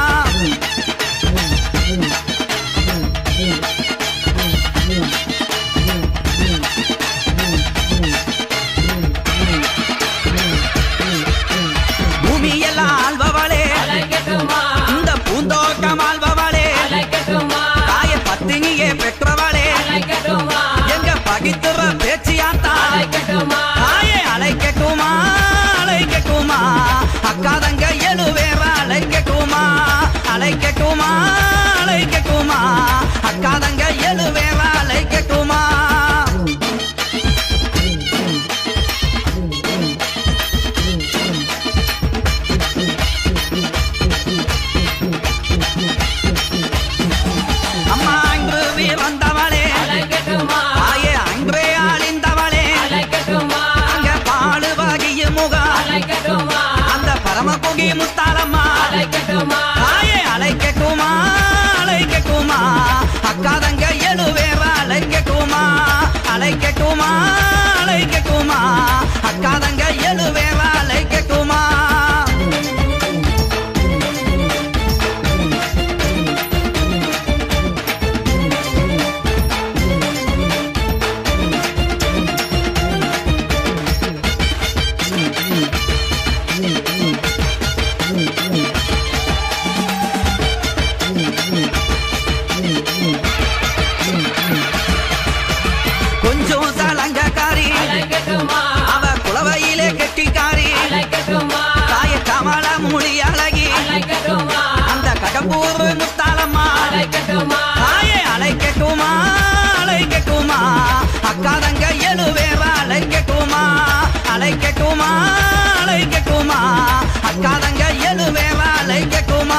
S10: பூமியெல்லாம் ஆள்பவளே இந்த பூந்தோட்டம் ஆள்பவளே தாய பத்தினியே பெற்றவளே எங்க பகித்துற பேச்சியாத்தா தாயே அழைக்கட்டுமா அழைக்கட்டுமா அக்கா தங்க எழுவேற அழைக்கட்டுமா அழைக்கட்டுமா அழைக்கட்டுமா அக்கா தங்க எழுவேற அழைக்கட்டுமா அம்மா அன்று வந்தவளே தாயே அன்றே ஆளிந்தவளே அங்க பாலு வகிய முகம் அந்த பரமபுகி முத்தாளம்மா தாயே அழைக்கட்டுமா அழைக்கட்டுமா அக்கா தங்க எழுவேற அழைக்கட்டுமா அழைக்கட்டுமா அழைக்கட்டுமா அக்கா தங்க எழுவேற அழைக்கட்டுமா கொஞ்சம் சலங்கக்காரி அவ குளவையிலே கெட்டிக்காரி தாய கமல மொழி அழகி அந்த கடம்பூர் முத்தாளம்மா தாயே அழைக்கட்டுமா அழைக்கட்டுமா அக்கா தங்க எழுவேற அழைக்கட்டுமா அழைக்கட்டுமா அழைக்கட்டுமா அக்கா தங்க எழுவேற அழைக்கட்டுமா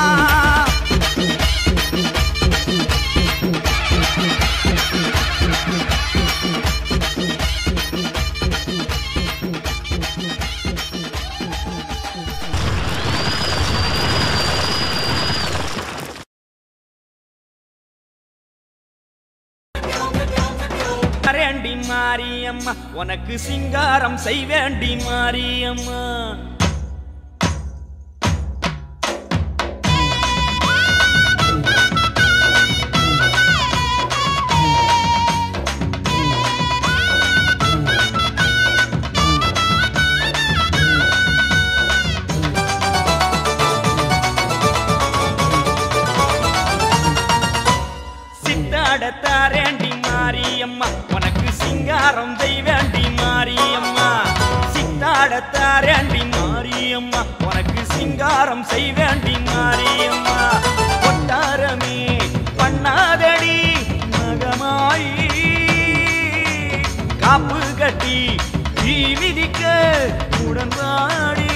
S9: வேண்டி மாரியம்மா உனக்கு சிங்காரம் செய்வேண்டி மாரியம்மா சித்தாடத்தாரேண்டி மாரியம்மா உனக்கு சிங்காரம் செய்வேண்டி மாரியம்மா சித்தாடத்தாரேண்டி மாரியம்மா உனக்கு சிங்காரம் செய்வேண்டி மாரியம்மா கொட்டாரமே பண்ணாதடி மகமாயி காப்பு கட்டி தீ விதிக்க உடன்பாடி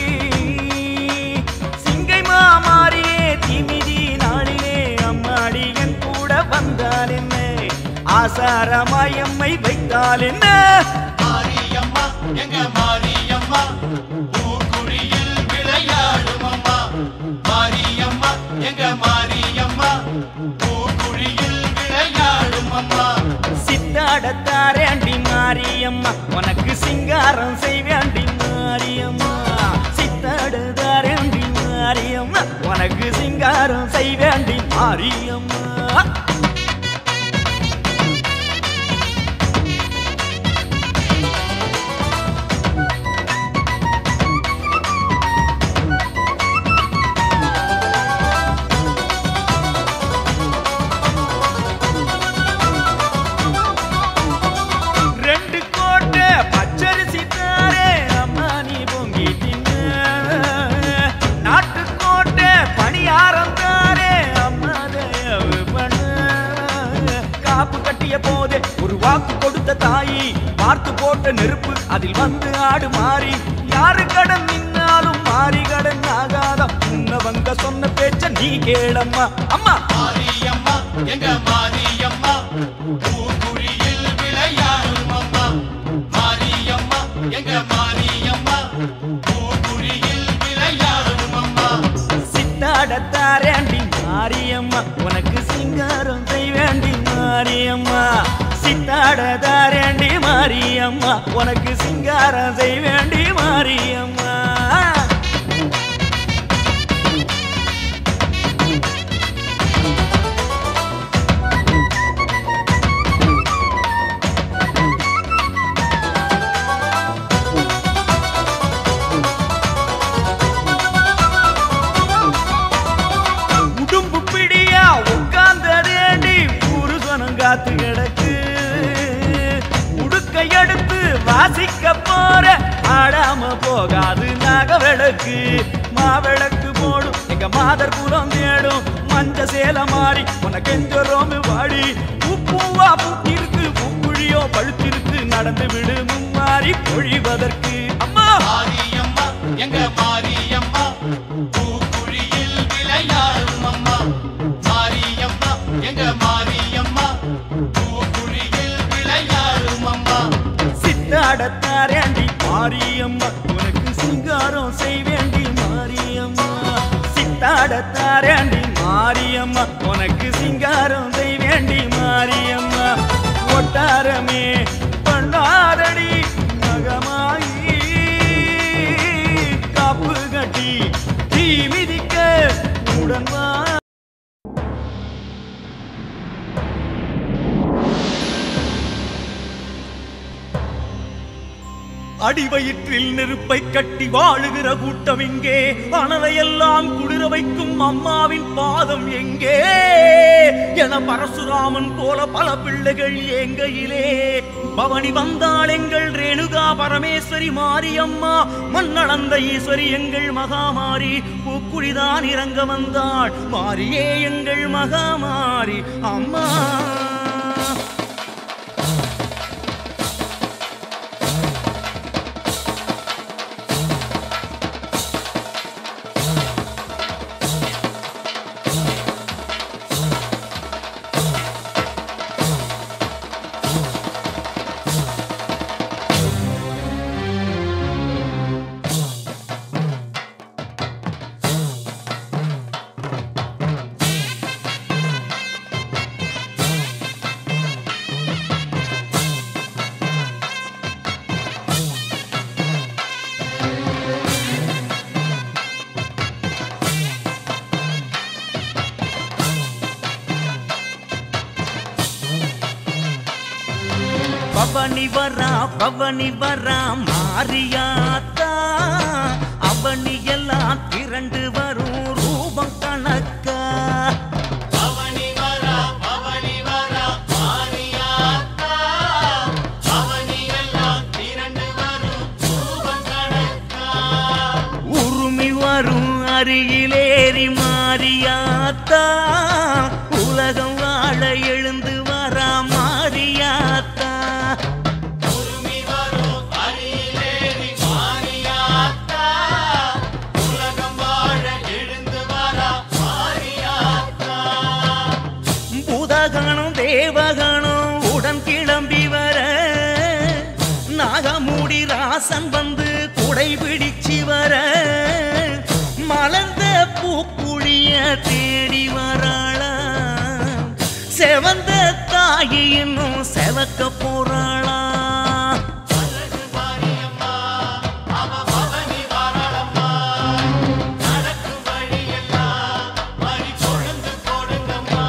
S9: சிங்கை மாமாரியே திமிதி நாளிலே அம்மாடி என் கூட வந்தால் என்ன ஆசாரமாயம்மை வைத்தால் என்ன
S12: மாரியம்மா எங்க மாரியம்மா ஊர்குழியில் விளையாடும் அம்மா மாரியம்மா எங்க மாரியம்மா ஊர்குழியில் விளையாடும் அம்மா
S9: சித்தாடத்தாரேண்டி மாரியம்மா உனக்கு சிங்காரம் செய்வேண்டி மாரியம்மா சித்தாடுதாரேண்டி மாரியம்மா உனக்கு சிங்காரம் செய்வேண்டி மாரியம்மா ஒரு வாக்கு கொடுத்த தாயி பார்த்து போட்ட நெருப்பு அதில் வந்து ஆடு மாறி யாரு கடன் நின்னாலும் மாறி கடன் ஆகாதா உன்னவங்க சொன்ன பேச்ச நீ கேளம்மா அம்மா
S12: மாரியம்மா எங்க மாரியம்மா பூக்குழியில் விளையாடும் அம்மா மாரியம்மா எங்க மாரியம்மா பூக்குழியில் விளையாடும் அம்மா
S9: சித்தாடத்தாரேண்டி மாரியம்மா உனக்கு சிங்காரம் செய்வேண்டி மாரியம்மா சித்தாடத்தாரேண்டி மாரியம்மா உனக்கு சிங்காரம் செய்வேண்டி மாரியம்மா உடும்பு பிடியா உட்கார்ந்ததேண்டி புருஷனும் காத்து கிடக்கு உடுக்கை எடுத்து வாசிக்க போற ஆடாம போகாது நாகவிளக்கு மாவிளக்கு போடும் எங்க மாதர் குலம் தேடும் மஞ்ச சேல மாறி உனக்கு எங்க ரோமு வாடி உப்புவா பூத்திருக்கு பூக்குழியோ பழுத்திருக்கு நடந்து விடு மும்மாறி பொழிவதற்கு அம்மா
S12: மாரியம்மா எங்க மாரியம்மா பூக்குழியில் விளையாடும் அம்மா மாரியம்மா எங்க மாரியம்மா பூக்குழியில் விளையாடும் அம்மா
S9: சித்தாடத்தாரேண்டி மாரியம்மா உனக்கு சிங்காரம் செய்வேண்டி மாரியம்மா சித்தாடத்தாரேண்டி மாரியம்மா உனக்கு சிங்காரம் செய்வேண்டி மாரியம்மா ஒட்டாரமே பண்ணாரடி மகமாயி காப்பு கட்டி தீ மிதிக்க உடன் வா அடிவயிற்றில் நெருப்பை கட்டி வாழுகிற கூட்டம் எங்கே அனலையெல்லாம் குளிர வைக்கும் அம்மாவின் பாதம் எங்கே என பரசுராமன் போல பல பிள்ளைகள் எங்கையிலே பவனி வந்தாள் எங்கள் ரேணுகா பரமேஸ்வரி மாரியம்மா மண்ணளந்த ஈஸ்வரி எங்கள் மகாமாரி பூக்குழிதான் இறங்க வந்தாள் மாரியே எங்கள் மகாமாரி அம்மா பவனி வரா பவனி வரா மாரியாத்தா அவனி எல்லாம் திரண்டு வரும் ரூபம் கணக்கா
S12: பவனி வரா பவனி வரா மாரியாத்தா பவனி எல்லாம் திரண்டு வரும் ரூபம் கணக்கா
S9: உருமி வரும் அருகிலேறி மாரியாத்தா உலகம் வாழ எழுந்து வரா மாரியாத்தா
S12: உருமி வரும் அரியிலேறி மாரியாத்தா உலகம் வாழ எழுந்து வரா மாரியாத்தா
S9: பூதகணம் தேவகணம் உடன் கிளம்பி வர நாகமூடி ராசன் வந்து குடை பிடிச்சு வர மலர்ந்த பூக்குழிய தேடி வராளா செவந்த தாயி இன்னும் செவக்க போறாளா
S12: அழகு மாரியம்மா அவ பவனி வாராளம்மா நடக்கும் வழியெல்லாம் வழி கொழுந்து கொடுங்கம்மா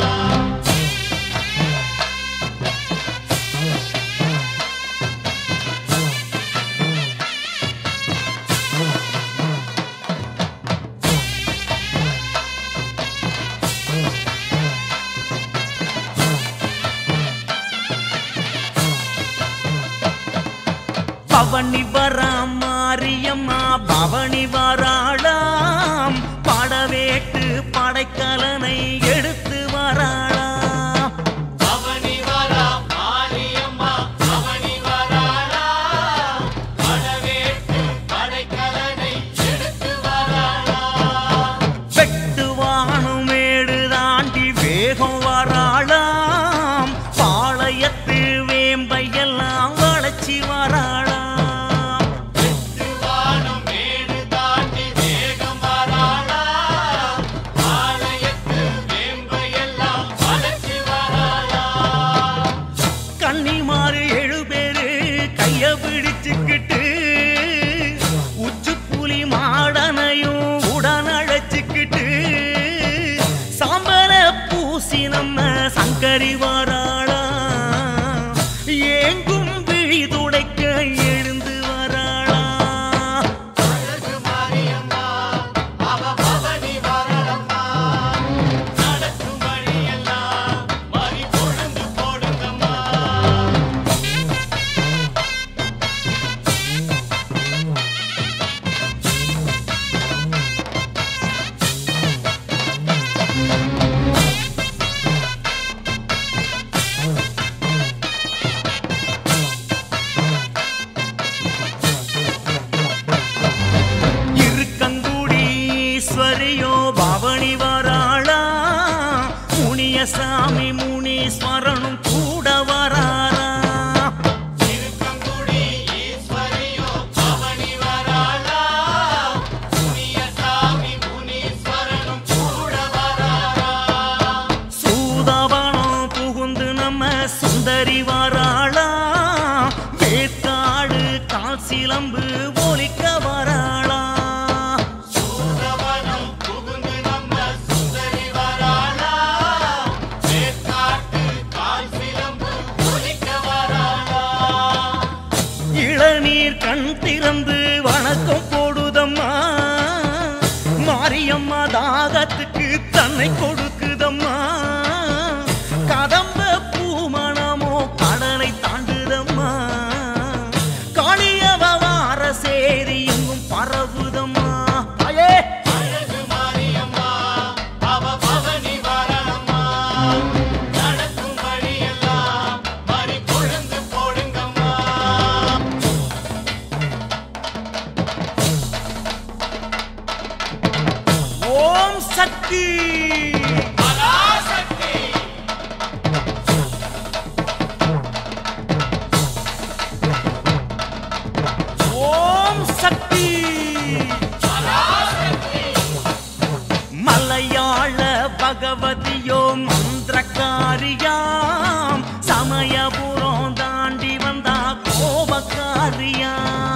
S9: பவனி வராம் மாரியம்மா பவனி வராளாம் படவேட்டு படைக்கலனை எடுத்து வராளாம்
S12: பவனி வரா மாரியம்மா
S9: காமாட்சி நம்ம சங்கரி வாராளா ஏங்கும் விழி துடைக்க எழுந்து வராளா இருக்கங்குடி ஈஸ்வரியோ பவனி வராளா முனியசாமி முனீஸ்வரனும் கூட வராரா சூதாவனம் புகுந்து நம்ம சுந்தரி வராளா வேத்தாடு கால் சிலம்பு ஒலிக்க வராளா இளநீர் கண் திறந்து வணக்கம் போடுதம்மா மாரியம்மா தாகத்துக்கு தன்னை கொடுக்குதம்மா கதம்ப பூமணமோ கடலை தாண்டுதம்மா காளியவ வார சேரி எங்கும் பரவுதம்மா அயே ஓம் சக்தி ஓம் சக்தி மலையாள பகவதியோ மந்திரக்காரியாம் சமயபுரம் தாண்டி வந்தா கோபக்காரியா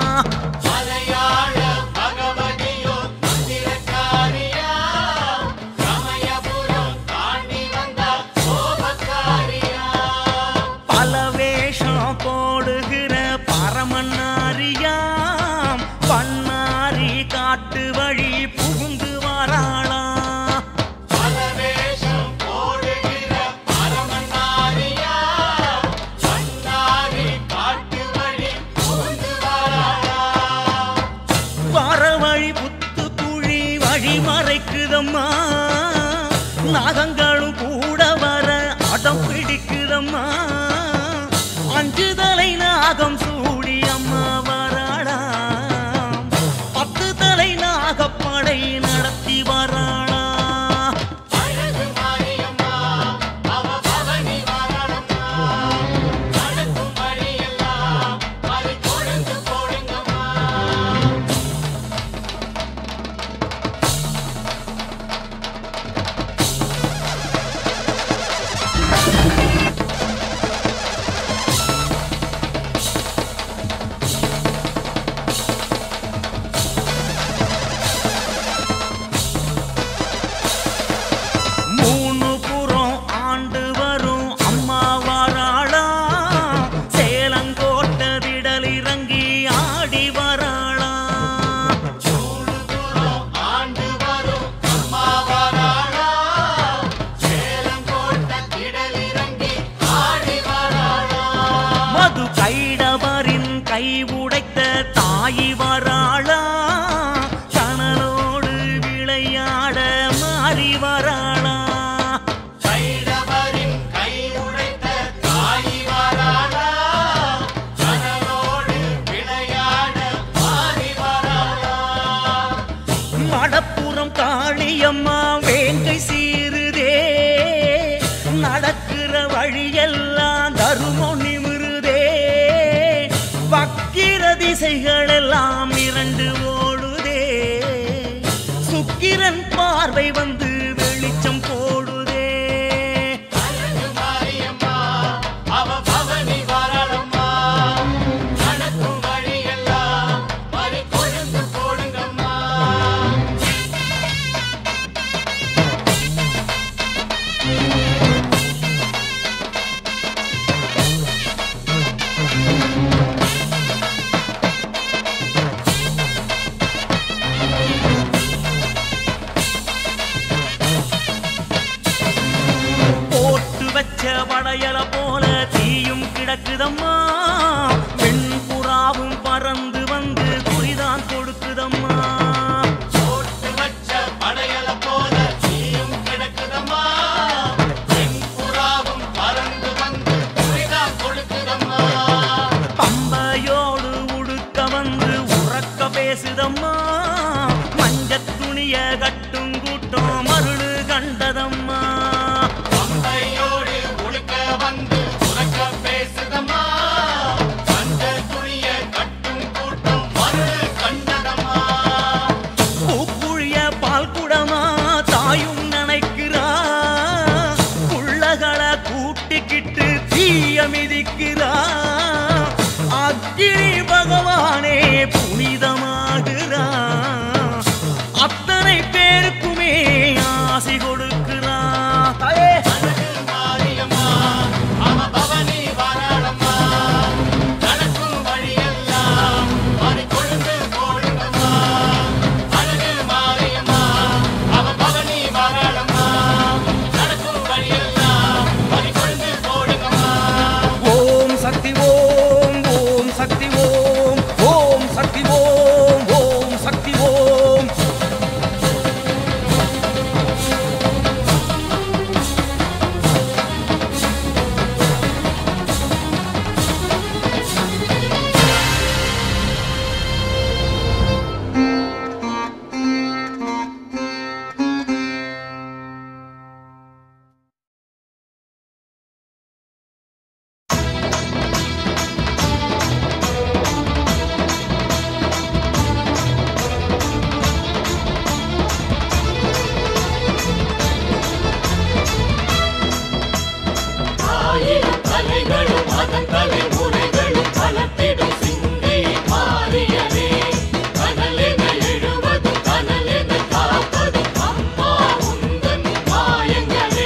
S9: பல வேஷம் போடுகிற பரமன்னாரியாம் பண்ணாரி காட்டு வழி புகுந்து வராளா வர வழி புத்து குழி வழி மறைக்குதம்மா நாகங்களும் கூட வர அடம் பிடிக்குதம்மா அஞ்சு தலை நாகம் சூடி அம்மா வராளா பத்து தலை நாகப்படை நடத்தி வராளா படையல போல தீயும் கிடக்குதம்மா வெண்புறாவும் பறந்து வந்து குறிதான் கொடுக்குதம்மா
S12: போட்டு வச்ச படையல போல நீயும் கிடக்குதம்மா புறாவும் பறந்து வந்து குறிதான் கொடுக்குதம்மா
S9: பம்பையோடு உடுக்க வந்து உறக்க பேசுதம்மா மஞ்சத் துணிய கட்டும் கூட்டம் மருளு கண்டதம்மா
S12: பம்பையோடு உடுக்க வந்து உறக்க பேசுதம்மா அந்த துணிய கட்டும் கூட்டம் மறு கண்டதம்மா
S9: பூப்புழிய பால் குடமா தாயும் நினைக்கிறா புள்ளகளை கூட்டிக்கிட்டு தீய மிதிக்கிறா அக்கினி பகவானே புனிதமாகிறா அத்தனை பேருக்குமே ஆசி கொடுக்கிறா தாயே
S12: மாரியம்மா அவ பவனி வாராளம்மா நடக்கும் வழியெல்லாம் மறி கொழுந்து போடுங்கம்மா அழகு மாரியம்மா அவ பவனி வாராளம்மா நடக்கும் வழியெல்லாம் மறி கொழுந்து போடுங்கம்மா
S9: ஓம் சக்தி ஓம் ஓம் சக்தி ஓம் ஓம் சக்தி ஓம் ஓம் சக்தி ஓம்
S12: ஆயிரம் தலைகளும் அதன் தலைமுறைகளும் பலத்திடும் சிங்கை மாறியதே கனலென எழுவதும் கனலென காப்பதும் அம்மா உந்தன் மாயங்களே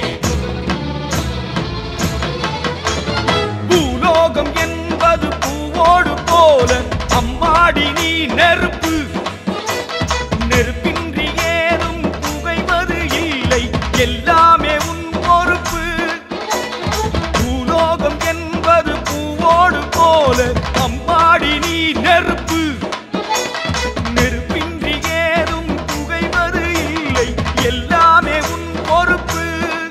S9: பூலோகம் என்பது பூவோடு போல அம்மாடி நீ நெருப்பு நெருப்பின்றி ஏதும் புகைவது இல்லை எல்லாமே உன் பொறுப்பு பூலோகம் என்பது பூவோடு போல அம்மாடி நீ நெருப்பு நெருப்பின்றி ஏதும் புகைவது இல்லை எல்லாமே உன் பொறுப்பு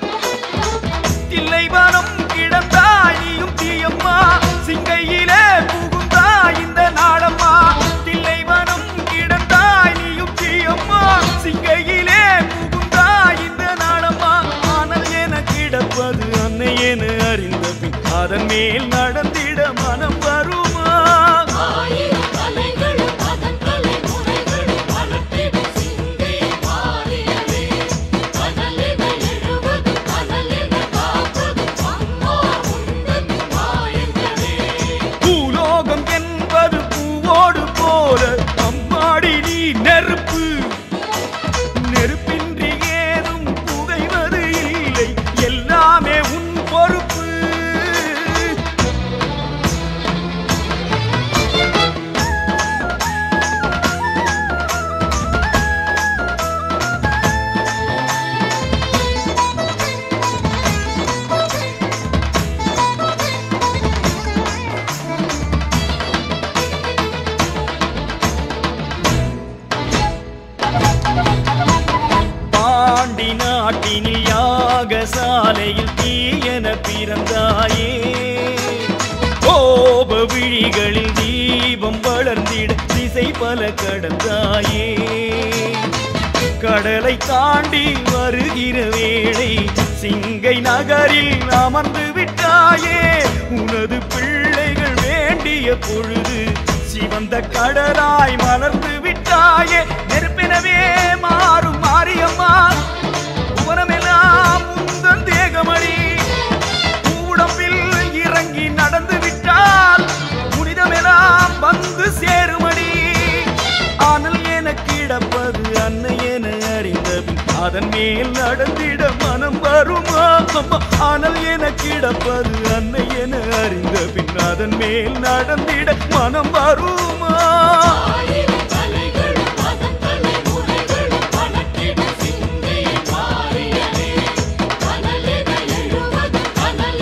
S9: தில்லைவனம் கிடந்தாய் நீயும் தீயம்மா சிங்கையிலே புகுந்தாய் இந்த நாடம்மா தில்லைவனம் கிடந்தாய் நீயும் தீயம்மா சிங்கையிலே புகுந்தாய் இந்த நாடம்மா ஆனால் என கிடப்பது அன்னை என அறிந்த பின் அதன் மேல் நடந்திட மனம் வருமா
S12: ஆயிரம் தலைகளும் அதன் தலைமுறைகளும் பலத்திடும் சிங்கை மாறியதே கனலென எழுவதும் கனலென காப்பதும் அம்மா உந்தன் மாயங்களே
S9: பூலோகம் என்பது பூவோடு போல அம்மாடி நீ நெருப்பு நெருப்பின்றி ஏதும் புகைவது இல்லை எல்லாமே உன் பொறுப்பு பாண்டி நாட்டினில் யாகசாலையில் தீயன பிறந்தாயே கோப விழிகளில் தீபம் வளர்ந்திட திசை பல கடந்தாயே கடலை தாண்டி வருகிற வேளை சிங்கை நகரில் அமர்ந்து விட்டாயே உனது பிள்ளைகள் வேண்டிய பொழுது சிவந்த கடலாய் மலர்ந்து விட்டாயே நெருப்பினவே மாறும் மாரியம்மா புவனமெல்லாம் உந்தன் தேகமணி உடம்பில் இறங்கி நடந்து விட்டால் புனிதமெல்லாம் வந்து சேருமடி ஆனால் என கிடப்பது அன்னை என அறிந்த பின் அதன் மேல் நடந்திட மனம் வருமா அம்மா ஆனால் என கிடப்பது அன்னை என அறிந்த பின் அதன் மேல் நடந்திட மனம் வருமா
S12: ஆயிரம் தலைகளும் அதன் தலைமுறைகளும் பலத்திடும் சிங்கை மாறியதே கனலென எழுவதும் கனலென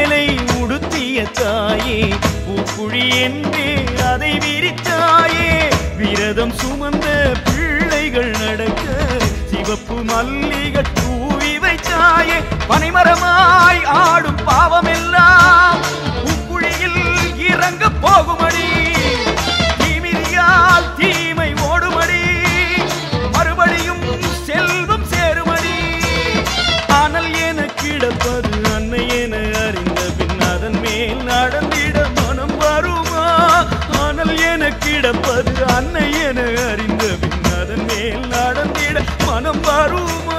S9: சேலை உடுத்திய தாயே பூக்குழி என்றே அதை விரித்தாயே விரதம் சுமந்த பிள்ளைகள் நடக்க சிவப்பு மல்லிகை தூவி வைத்தாயே பனைமரமாய் ஆடும் பாவமெல்லாம் பூக்குழியில் இறங்க போகுமடி தீமிதியால் தீமை ஓடுமடி மறுபடியும் செல்வம் சேருமடி ஆனால் என கிடப்பது அன்னை என அறிந்த பின் அதன் மேல் நடந்திட மனம் வருமா ஆனால் என கிடப்பது அன்னை என அறிந்த பின் அதன் மேல் நடந்திட மனம் வருமா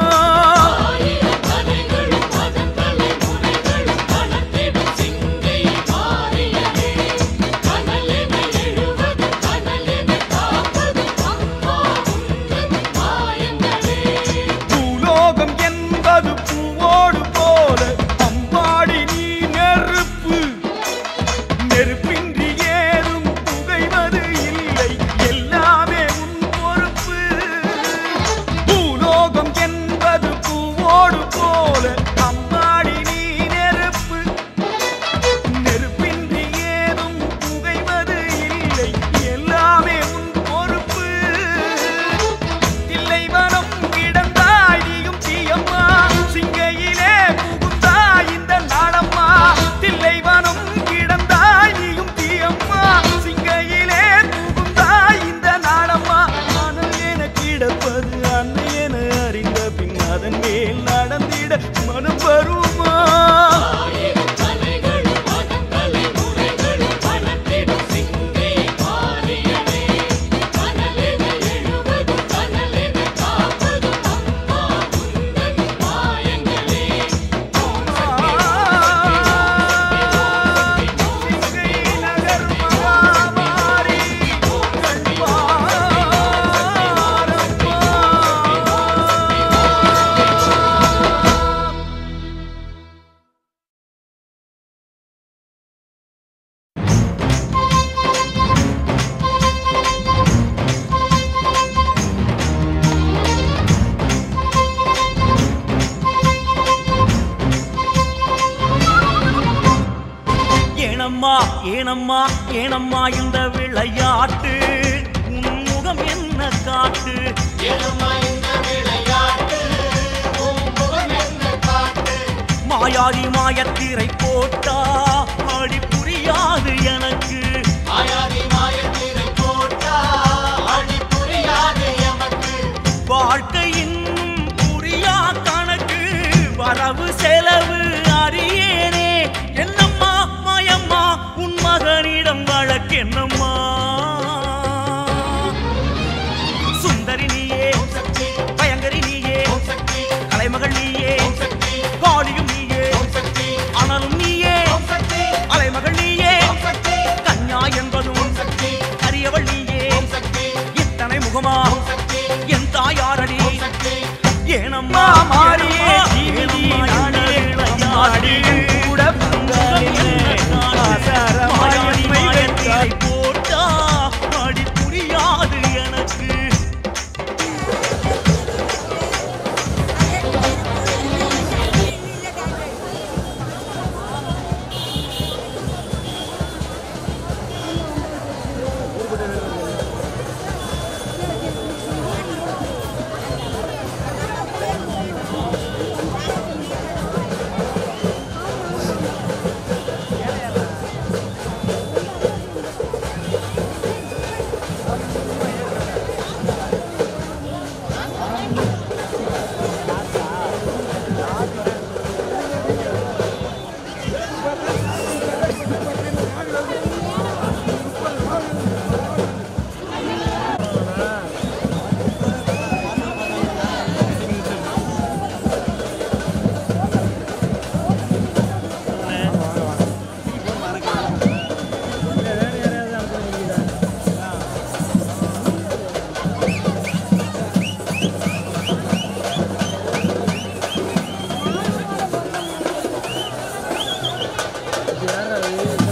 S9: பூலோகம் என்பது பூவோடு போல அம்பாடி நீ நெருப்பு நெருப்பின்றி ஏதும் புகைவது இல்லை எல்லாமே உன் பொறுப்பு பூலோகம் என்பது பூவோடு போல அம்பாடி நீ நெருப்பு நெருப்பின்றி ஏதும் புகைவது இல்லை எல்லாமே உன் பொறுப்பு இல்லை வனம் கிடந்தாய் நீயும் தீயம்மா சிங்கையிலே புகுந்தாய் இந்த நாடம்மா தில்லை வனம் கிடந்தாய் நீயும் தீயம்மா சிங்கையிலே புகுந்தாய் இந்த நாடம்மா ஆனால் என கிடப்பது அன்னை என அறிந்த பின் அதன் மேல் நடந்திட மனம் வருமா ஏனம்மா ஏனம்மா ஏனம்மா இந்த விளையாட்டு உன் முகம் என்ன காட்டு
S12: ஏனம்மா இந்த விளையாட்டு உன் முகம் என்ன காட்டு
S9: மாயாதி மாயத்திரை போட்டா ஆடி புரியாது எனக்கு
S12: மாயாதி மாயத்திரை போட்டா அடி புரியாது எமக்கு
S9: வாழ்க்கை இன்னும் புரியா கணக்கு வரவு செலவு அறியேனே என்னம்மா மாயம்மா உன் மகனிடம் வழக்கென்னம்மா சுந்தரி நீயே பயங்கரி நீயே கலைமகள் நீயே காளியும் நீயே அனலும் நீயே அலைமகள் நீயே கன்யா என்பதும் அரியவள் நீயே இத்தனை முகமா என் தாயாரடி ஏனம்மா மாறியே ஜீவிதி நானே விளையாடி கூட போட்டா அடி புரியாது எனக்கு
S3: யாரா அது